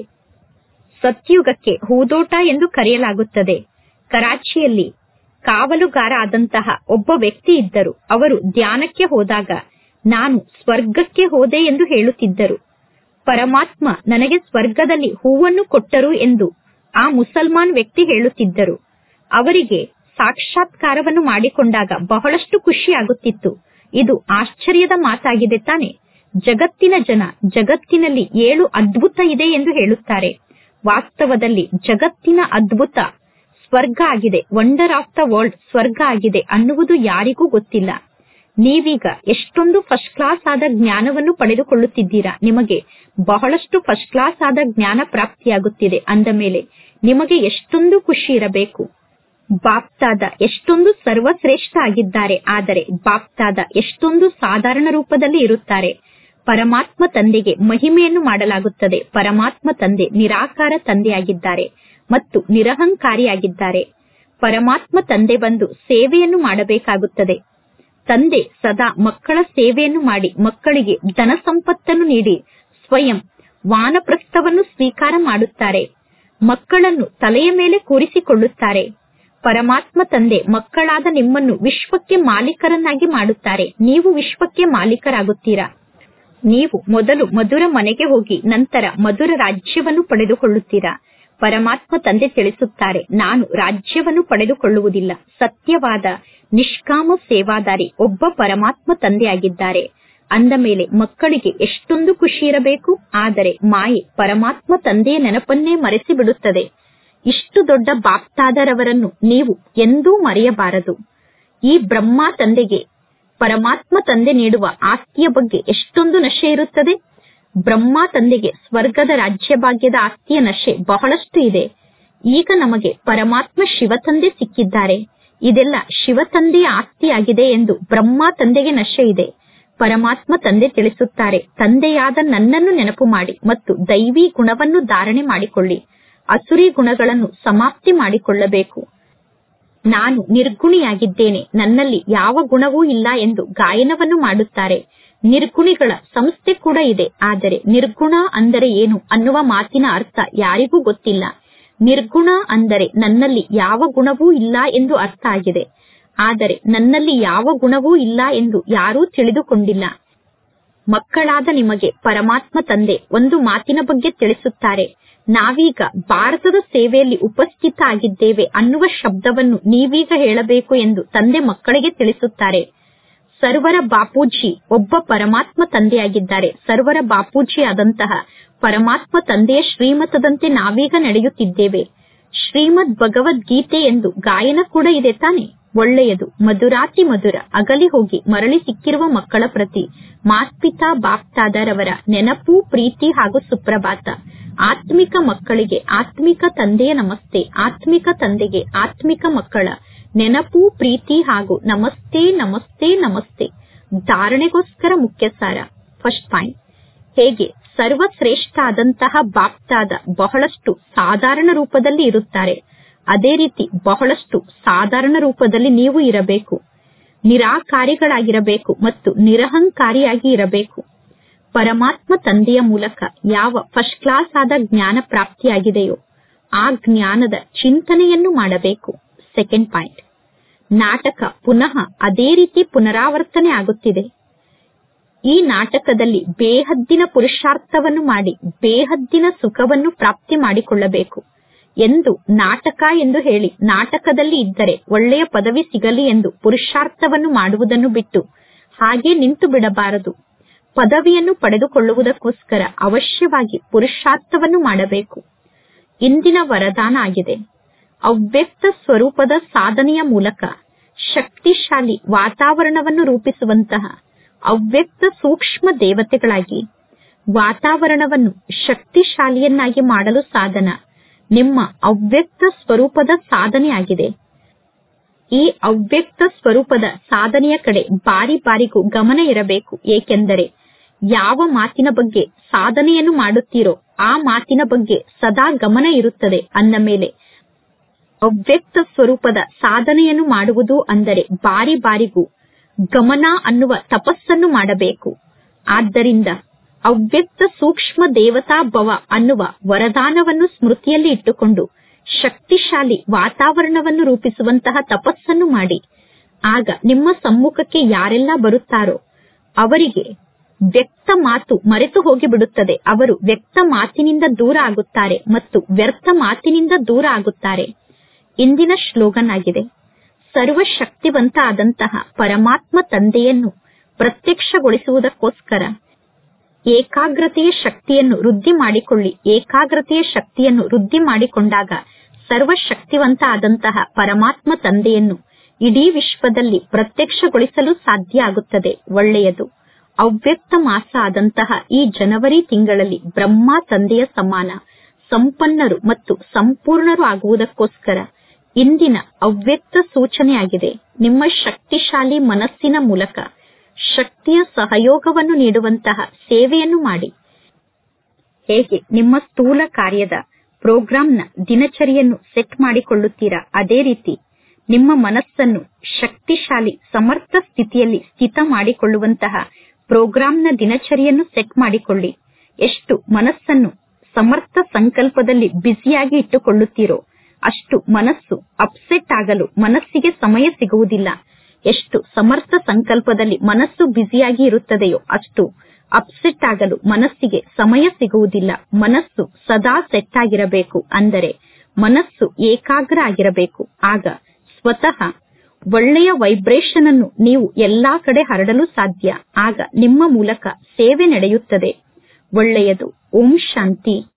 ಸತ್ಯುಗಕ್ಕೆ ಹೂದೋಟ ಎಂದು ಕರೆಯಲಾಗುತ್ತದೆ ಕರಾಚಿಯಲ್ಲಿ ಕಾವಲುಗಾರ ಆದಂತಹ ಒಬ್ಬ ವ್ಯಕ್ತಿ ಇದ್ದರು ಅವರು ಧ್ಯಾನಕ್ಕೆ ಹೋದಾಗ ನಾನು ಸ್ವರ್ಗಕ್ಕೆ ಹೋದೆ ಎಂದು ಹೇಳುತ್ತಿದ್ದರು ಪರಮಾತ್ಮ ನನಗೆ ಸ್ವರ್ಗದಲ್ಲಿ ಹೂವನ್ನು ಕೊಟ್ಟರು ಎಂದು ಆ ಮುಸಲ್ಮಾನ್ ವ್ಯಕ್ತಿ ಹೇಳುತ್ತಿದ್ದರು ಅವರಿಗೆ ಸಾಕ್ಷಾತ್ಕಾರವನ್ನು ಮಾಡಿಕೊಂಡಾಗ ಬಹಳಷ್ಟು ಖುಷಿಯಾಗುತ್ತಿತ್ತು ಇದು ಆಶ್ಚರ್ಯದ ಮಾತಾಗಿದೆ ತಾನೆ ಜಗತ್ತಿನ ಜನ ಜಗತ್ತಿನಲ್ಲಿ ಏಳು ಅದ್ಭುತ ಇದೆ ಎಂದು ಹೇಳುತ್ತಾರೆ ವಾಸ್ತವದಲ್ಲಿ ಜಗತ್ತಿನ ಅದ್ಭುತ ಸ್ವರ್ಗ ಆಗಿದೆ ವಂಡರ್ ಆಫ್ ದ ವರ್ಲ್ಡ್ ಸ್ವರ್ಗ ಆಗಿದೆ ಅನ್ನುವುದು ಯಾರಿಗೂ ಗೊತ್ತಿಲ್ಲ ನೀವೀಗ ಎಷ್ಟೊಂದು ಫಸ್ಟ್ ಕ್ಲಾಸ್ ಆದ ಜ್ಞಾನವನ್ನು ಪಡೆದುಕೊಳ್ಳುತ್ತಿದ್ದೀರಾ ನಿಮಗೆ ಬಹಳಷ್ಟು ಫಸ್ಟ್ ಕ್ಲಾಸ್ ಆದ ಜ್ಞಾನ ಪ್ರಾಪ್ತಿಯಾಗುತ್ತಿದೆ ಅಂದ ಮೇಲೆ ನಿಮಗೆ ಎಷ್ಟೊಂದು ಖುಷಿ ಇರಬೇಕು ಬಾಪ್ತಾದ ಎಷ್ಟೊಂದು ಸರ್ವಶ್ರೇಷ್ಠ ಆಗಿದ್ದಾರೆ ಆದರೆ ಬಾಪ್ತಾದ ಎಷ್ಟೊಂದು ಸಾಧಾರಣ ರೂಪದಲ್ಲಿ ಇರುತ್ತಾರೆ ಪರಮಾತ್ಮ ತಂದೆಗೆ ಮಹಿಮೆಯನ್ನು ಮಾಡಲಾಗುತ್ತದೆ ಪರಮಾತ್ಮ ತಂದೆ ನಿರಾಕಾರ ತಂದೆಯಾಗಿದ್ದಾರೆ ಮತ್ತು ನಿರಹಂಕಾರಿಯಾಗಿದ್ದಾರೆ ಪರಮಾತ್ಮ ತಂದೆ ಬಂದು ಸೇವೆಯನ್ನು ಮಾಡಬೇಕಾಗುತ್ತದೆ ತಂದೆ ಸದಾ ಮಕ್ಕಳ ಸೇವೆಯನ್ನು ಮಾಡಿ ಮಕ್ಕಳಿಗೆ ಧನ ಸಂಪತ್ತನ್ನು ನೀಡಿ ಸ್ವಯಂ ವಾನಪ್ರಸ್ಥವನ್ನು ಸ್ವೀಕಾರ ಮಾಡುತ್ತಾರೆ ಮಕ್ಕಳನ್ನು ತಲೆಯ ಮೇಲೆ ಕೂರಿಸಿಕೊಳ್ಳುತ್ತಾರೆ ಪರಮಾತ್ಮ ತಂದೆ ಮಕ್ಕಳಾದ ನಿಮ್ಮನ್ನು ವಿಶ್ವಕ್ಕೆ ಮಾಲೀಕರನ್ನಾಗಿ ಮಾಡುತ್ತಾರೆ ನೀವು ವಿಶ್ವಕ್ಕೆ ಮಾಲೀಕರಾಗುತ್ತೀರಾ ನೀವು ಮೊದಲು ಮಧುರ ಮನೆಗೆ ಹೋಗಿ ನಂತರ ಮಧುರ ರಾಜ್ಯವನ್ನು ಪಡೆದುಕೊಳ್ಳುತ್ತೀರಾ ಪರಮಾತ್ಮ ತಂದೆ ತಿಳಿಸುತ್ತಾರೆ ನಾನು ರಾಜ್ಯವನ್ನು ಪಡೆದುಕೊಳ್ಳುವುದಿಲ್ಲ ಸತ್ಯವಾದ ನಿಷ್ಕಾಮ ಸೇವಾದಾರಿ ಒಬ್ಬ ಪರಮಾತ್ಮ ತಂದೆಯಾಗಿದ್ದಾರೆ ಅಂದ ಮೇಲೆ ಮಕ್ಕಳಿಗೆ ಎಷ್ಟೊಂದು ಖುಷಿ ಇರಬೇಕು ಆದರೆ ಮಾಯೆ ಪರಮಾತ್ಮ ತಂದೆಯ ನೆನಪನ್ನೇ ಮರೆಸಿ ಬಿಡುತ್ತದೆ ಇಷ್ಟು ದೊಡ್ಡ ಬಾಪ್ತಾದರವರನ್ನು ನೀವು ಎಂದೂ ಮರೆಯಬಾರದು ಈ ಬ್ರಹ್ಮ ತಂದೆಗೆ ಪರಮಾತ್ಮ ತಂದೆ ನೀಡುವ ಆಸ್ತಿಯ ಬಗ್ಗೆ ಎಷ್ಟೊಂದು ನಶೆ ಇರುತ್ತದೆ ಬ್ರಹ್ಮ ತಂದೆಗೆ ಸ್ವರ್ಗದ ರಾಜ್ಯ ಭಾಗ್ಯದ ಆಸ್ತಿಯ ನಶೆ ಬಹಳಷ್ಟು ಇದೆ ಈಗ ನಮಗೆ ಪರಮಾತ್ಮ ಶಿವ ತಂದೆ ಸಿಕ್ಕಿದ್ದಾರೆ ಇದೆಲ್ಲ ಶಿವ ತಂದೆಯ ಆಸ್ತಿಯಾಗಿದೆ ಎಂದು ಬ್ರಹ್ಮ ತಂದೆಗೆ ನಶೆ ಇದೆ ಪರಮಾತ್ಮ ತಂದೆ ತಿಳಿಸುತ್ತಾರೆ ತಂದೆಯಾದ ನನ್ನನ್ನು ನೆನಪು ಮಾಡಿ ಮತ್ತು ದೈವಿ ಗುಣವನ್ನು ಧಾರಣೆ ಮಾಡಿಕೊಳ್ಳಿ ಅಸುರಿ ಗುಣಗಳನ್ನು ಸಮಾಪ್ತಿ ಮಾಡಿಕೊಳ್ಳಬೇಕು ನಾನು ನಿರ್ಗುಣಿಯಾಗಿದ್ದೇನೆ ನನ್ನಲ್ಲಿ ಯಾವ ಗುಣವೂ ಇಲ್ಲ ಎಂದು ಗಾಯನವನ್ನು ಮಾಡುತ್ತಾರೆ ನಿರ್ಗುಣಿಗಳ ಸಂಸ್ಥೆ ಕೂಡ ಇದೆ ಆದರೆ ನಿರ್ಗುಣ ಅಂದರೆ ಏನು ಅನ್ನುವ ಮಾತಿನ ಅರ್ಥ ಯಾರಿಗೂ ಗೊತ್ತಿಲ್ಲ ನಿರ್ಗುಣ ಅಂದರೆ ನನ್ನಲ್ಲಿ ಯಾವ ಗುಣವೂ ಇಲ್ಲ ಎಂದು ಅರ್ಥ ಆಗಿದೆ ಆದರೆ ನನ್ನಲ್ಲಿ ಯಾವ ಗುಣವೂ ಇಲ್ಲ ಎಂದು ಯಾರೂ ತಿಳಿದುಕೊಂಡಿಲ್ಲ ಮಕ್ಕಳಾದ ನಿಮಗೆ ಪರಮಾತ್ಮ ತಂದೆ ಒಂದು ಮಾತಿನ ಬಗ್ಗೆ ತಿಳಿಸುತ್ತಾರೆ ನಾವೀಗ ಭಾರತದ ಸೇವೆಯಲ್ಲಿ ಉಪಸ್ಥಿತ ಆಗಿದ್ದೇವೆ ಅನ್ನುವ ಶಬ್ದವನ್ನು ನೀವೀಗ ಹೇಳಬೇಕು ಎಂದು ತಂದೆ ಮಕ್ಕಳಿಗೆ ತಿಳಿಸುತ್ತಾರೆ ಸರ್ವರ ಬಾಪೂಜಿ ಒಬ್ಬ ಪರಮಾತ್ಮ ತಂದೆಯಾಗಿದ್ದಾರೆ ಸರ್ವರ ಬಾಪೂಜಿ ಆದಂತಹ ಪರಮಾತ್ಮ ತಂದೆಯ ಶ್ರೀಮತದಂತೆ ನಾವೀಗ ನಡೆಯುತ್ತಿದ್ದೇವೆ ಶ್ರೀಮದ್ ಭಗವದ್ಗೀತೆ ಎಂದು ಗಾಯನ ಕೂಡ ಇದೆ ತಾನೆ ಒಳ್ಳೆಯದು ಮಧುರಾತಿ ಮಧುರ ಅಗಲಿ ಹೋಗಿ ಮರಳಿ ಸಿಕ್ಕಿರುವ ಮಕ್ಕಳ ಪ್ರತಿ ಮಾಸ್ಪಿತಾ ಬಾಪ್ತಾದರವರ ನೆನಪು ಪ್ರೀತಿ ಹಾಗೂ ಸುಪ್ರಭಾತ ಆತ್ಮಿಕ ಮಕ್ಕಳಿಗೆ ಆತ್ಮಿಕ ತಂದೆಯ ನಮಸ್ತೆ ಆತ್ಮಿಕ ತಂದೆಗೆ ಆತ್ಮಿಕ ಮಕ್ಕಳ ನೆನಪು ಪ್ರೀತಿ ಹಾಗೂ ನಮಸ್ತೆ ನಮಸ್ತೆ ನಮಸ್ತೆ ಧಾರಣೆಗೋಸ್ಕರ ಮುಖ್ಯ ಸಾರ ಫಸ್ಟ್ ಪಾಯಿಂಟ್ ಹೇಗೆ ಸರ್ವಶ್ರೇಷ್ಠ ಆದಂತಹ ಬಾಪ್ತಾದ ಬಹಳಷ್ಟು ಸಾಧಾರಣ ರೂಪದಲ್ಲಿ ಇರುತ್ತಾರೆ ಅದೇ ರೀತಿ ಬಹಳಷ್ಟು ಸಾಧಾರಣ ರೂಪದಲ್ಲಿ ನೀವು ಇರಬೇಕು ನಿರಾಕಾರಿಗಳಾಗಿರಬೇಕು ಮತ್ತು ನಿರಹಂಕಾರಿಯಾಗಿ ಇರಬೇಕು ಪರಮಾತ್ಮ ತಂದೆಯ ಮೂಲಕ ಯಾವ ಫಸ್ಟ್ ಕ್ಲಾಸ್ ಆದ ಜ್ಞಾನ ಪ್ರಾಪ್ತಿಯಾಗಿದೆಯೋ ಆ ಜ್ಞಾನದ ಚಿಂತನೆಯನ್ನು ಮಾಡಬೇಕು ಸೆಕೆಂಡ್ ಪಾಯಿಂಟ್ ನಾಟಕ ಪುನಃ ಅದೇ ರೀತಿ ಪುನರಾವರ್ತನೆ ಆಗುತ್ತಿದೆ ಈ ನಾಟಕದಲ್ಲಿ ಬೇಹದ್ದಿನ ಪುರುಷಾರ್ಥವನ್ನು ಮಾಡಿ ಬೇಹದ್ದಿನ ಸುಖವನ್ನು ಪ್ರಾಪ್ತಿ ಮಾಡಿಕೊಳ್ಳಬೇಕು ಎಂದು ನಾಟಕ ಎಂದು ಹೇಳಿ ನಾಟಕದಲ್ಲಿ ಇದ್ದರೆ ಒಳ್ಳೆಯ ಪದವಿ ಸಿಗಲಿ ಎಂದು ಪುರುಷಾರ್ಥವನ್ನು ಮಾಡುವುದನ್ನು ಬಿಟ್ಟು ಹಾಗೆ ನಿಂತು ಬಿಡಬಾರದು ಪದವಿಯನ್ನು ಪಡೆದುಕೊಳ್ಳುವುದಕ್ಕೋಸ್ಕರ ಅವಶ್ಯವಾಗಿ ಪುರುಷಾರ್ಥವನ್ನು ಮಾಡಬೇಕು ಇಂದಿನ ವರದಾನ ಆಗಿದೆ ಅವ್ಯಕ್ತ ಸ್ವರೂಪದ ಸಾಧನೆಯ ಮೂಲಕ ಶಕ್ತಿಶಾಲಿ ವಾತಾವರಣವನ್ನು ರೂಪಿಸುವಂತಹ ಅವ್ಯಕ್ತ ಸೂಕ್ಷ್ಮ ದೇವತೆಗಳಾಗಿ ವಾತಾವರಣವನ್ನು ಶಕ್ತಿಶಾಲಿಯನ್ನಾಗಿ ಮಾಡಲು ಸಾಧನ ನಿಮ್ಮ ಅವ್ಯಕ್ತ ಸ್ವರೂಪದ ಸಾಧನೆಯಾಗಿದೆ ಈ ಅವ್ಯಕ್ತ ಸ್ವರೂಪದ ಸಾಧನೆಯ ಕಡೆ ಬಾರಿ ಬಾರಿಗೂ ಗಮನ ಇರಬೇಕು ಏಕೆಂದರೆ ಯಾವ ಮಾತಿನ ಬಗ್ಗೆ ಸಾಧನೆಯನ್ನು ಮಾಡುತ್ತೀರೋ ಆ ಮಾತಿನ ಬಗ್ಗೆ ಸದಾ ಗಮನ ಇರುತ್ತದೆ ಅಂದ ಮೇಲೆ ಅವ್ಯಕ್ತ ಸ್ವರೂಪದ ಸಾಧನೆಯನ್ನು ಮಾಡುವುದು ಅಂದರೆ ಬಾರಿ ಬಾರಿಗೂ ಗಮನ ಅನ್ನುವ ತಪಸ್ಸನ್ನು ಮಾಡಬೇಕು ಆದ್ದರಿಂದ ಅವ್ಯಕ್ತ ಸೂಕ್ಷ್ಮ ದೇವತಾ ಭವ ಅನ್ನುವ ವರದಾನವನ್ನು ಸ್ಮೃತಿಯಲ್ಲಿ ಇಟ್ಟುಕೊಂಡು ಶಕ್ತಿಶಾಲಿ ವಾತಾವರಣವನ್ನು ರೂಪಿಸುವಂತಹ ತಪಸ್ಸನ್ನು ಮಾಡಿ ಆಗ ನಿಮ್ಮ ಸಮ್ಮುಖಕ್ಕೆ ಯಾರೆಲ್ಲ ಬರುತ್ತಾರೋ ಅವರಿಗೆ ವ್ಯಕ್ತ ಮಾತು ಮರೆತು ಹೋಗಿಬಿಡುತ್ತದೆ ಅವರು ವ್ಯಕ್ತ ಮಾತಿನಿಂದ ದೂರ ಆಗುತ್ತಾರೆ ಮತ್ತು ವ್ಯರ್ಥ ಮಾತಿನಿಂದ ದೂರ ಆಗುತ್ತಾರೆ ಇಂದಿನ ಶ್ಲೋಗನ್ ಆಗಿದೆ ಸರ್ವಶಕ್ತಿವಂತ ಆದಂತಹ ಪರಮಾತ್ಮ ತಂದೆಯನ್ನು ಪ್ರತ್ಯಕ್ಷಗೊಳಿಸುವುದಕ್ಕೋಸ್ಕರ ಏಕಾಗ್ರತೆಯ ಶಕ್ತಿಯನ್ನು ವೃದ್ಧಿ ಮಾಡಿಕೊಳ್ಳಿ ಏಕಾಗ್ರತೆಯ ಶಕ್ತಿಯನ್ನು ವೃದ್ಧಿ ಮಾಡಿಕೊಂಡಾಗ ಸರ್ವಶಕ್ತಿವಂತ ಆದಂತಹ ಪರಮಾತ್ಮ ತಂದೆಯನ್ನು ಇಡೀ ವಿಶ್ವದಲ್ಲಿ ಪ್ರತ್ಯಕ್ಷಗೊಳಿಸಲು ಸಾಧ್ಯ ಆಗುತ್ತದೆ ಒಳ್ಳೆಯದು ಅವ್ಯಕ್ತ ಮಾಸ ಆದಂತಹ ಈ ಜನವರಿ ತಿಂಗಳಲ್ಲಿ ಬ್ರಹ್ಮ ತಂದೆಯ ಸಮಾನ ಸಂಪನ್ನರು ಮತ್ತು ಸಂಪೂರ್ಣರು ಆಗುವುದಕ್ಕೋಸ್ಕರ ಇಂದಿನ ಅವ್ಯಕ್ತ ಸೂಚನೆಯಾಗಿದೆ ನಿಮ್ಮ ಶಕ್ತಿಶಾಲಿ ಮನಸ್ಸಿನ ಮೂಲಕ ಶಕ್ತಿಯ ಸಹಯೋಗವನ್ನು ನೀಡುವಂತಹ ಸೇವೆಯನ್ನು ಮಾಡಿ ಹೇಗೆ ನಿಮ್ಮ ಸ್ಥೂಲ ಕಾರ್ಯದ ಪ್ರೋಗ್ರಾಂನ ದಿನಚರಿಯನ್ನು ಸೆಟ್ ಮಾಡಿಕೊಳ್ಳುತ್ತೀರಾ ಅದೇ ರೀತಿ ನಿಮ್ಮ ಮನಸ್ಸನ್ನು ಶಕ್ತಿಶಾಲಿ ಸಮರ್ಥ ಸ್ಥಿತಿಯಲ್ಲಿ ಸ್ಥಿತ ಮಾಡಿಕೊಳ್ಳುವಂತಹ ಪ್ರೋಗ್ರಾಂನ ದಿನಚರಿಯನ್ನು ಸೆಟ್ ಮಾಡಿಕೊಳ್ಳಿ ಎಷ್ಟು ಮನಸ್ಸನ್ನು ಸಮರ್ಥ ಸಂಕಲ್ಪದಲ್ಲಿ ಬ್ಯುಸಿಯಾಗಿ ಇಟ್ಟುಕೊಳ್ಳುತ್ತೀರೋ ಅಷ್ಟು ಮನಸ್ಸು ಅಪ್ಸೆಟ್ ಆಗಲು ಮನಸ್ಸಿಗೆ ಸಮಯ ಸಿಗುವುದಿಲ್ಲ ಎಷ್ಟು ಸಮರ್ಥ ಸಂಕಲ್ಪದಲ್ಲಿ ಮನಸ್ಸು ಬ್ಯುಸಿಯಾಗಿ ಇರುತ್ತದೆಯೋ ಅಷ್ಟು ಅಪ್ಸೆಟ್ ಆಗಲು ಮನಸ್ಸಿಗೆ ಸಮಯ ಸಿಗುವುದಿಲ್ಲ ಮನಸ್ಸು ಸದಾ ಸೆಟ್ ಆಗಿರಬೇಕು ಅಂದರೆ ಮನಸ್ಸು ಏಕಾಗ್ರ ಆಗಿರಬೇಕು ಆಗ ಸ್ವತಃ ಒಳ್ಳೆಯ ವೈಬ್ರೇಷನ್ ಅನ್ನು ನೀವು ಎಲ್ಲಾ ಕಡೆ ಹರಡಲು ಸಾಧ್ಯ ಆಗ ನಿಮ್ಮ ಮೂಲಕ ಸೇವೆ ನಡೆಯುತ್ತದೆ ಒಳ್ಳೆಯದು ಓಂ ಶಾಂತಿ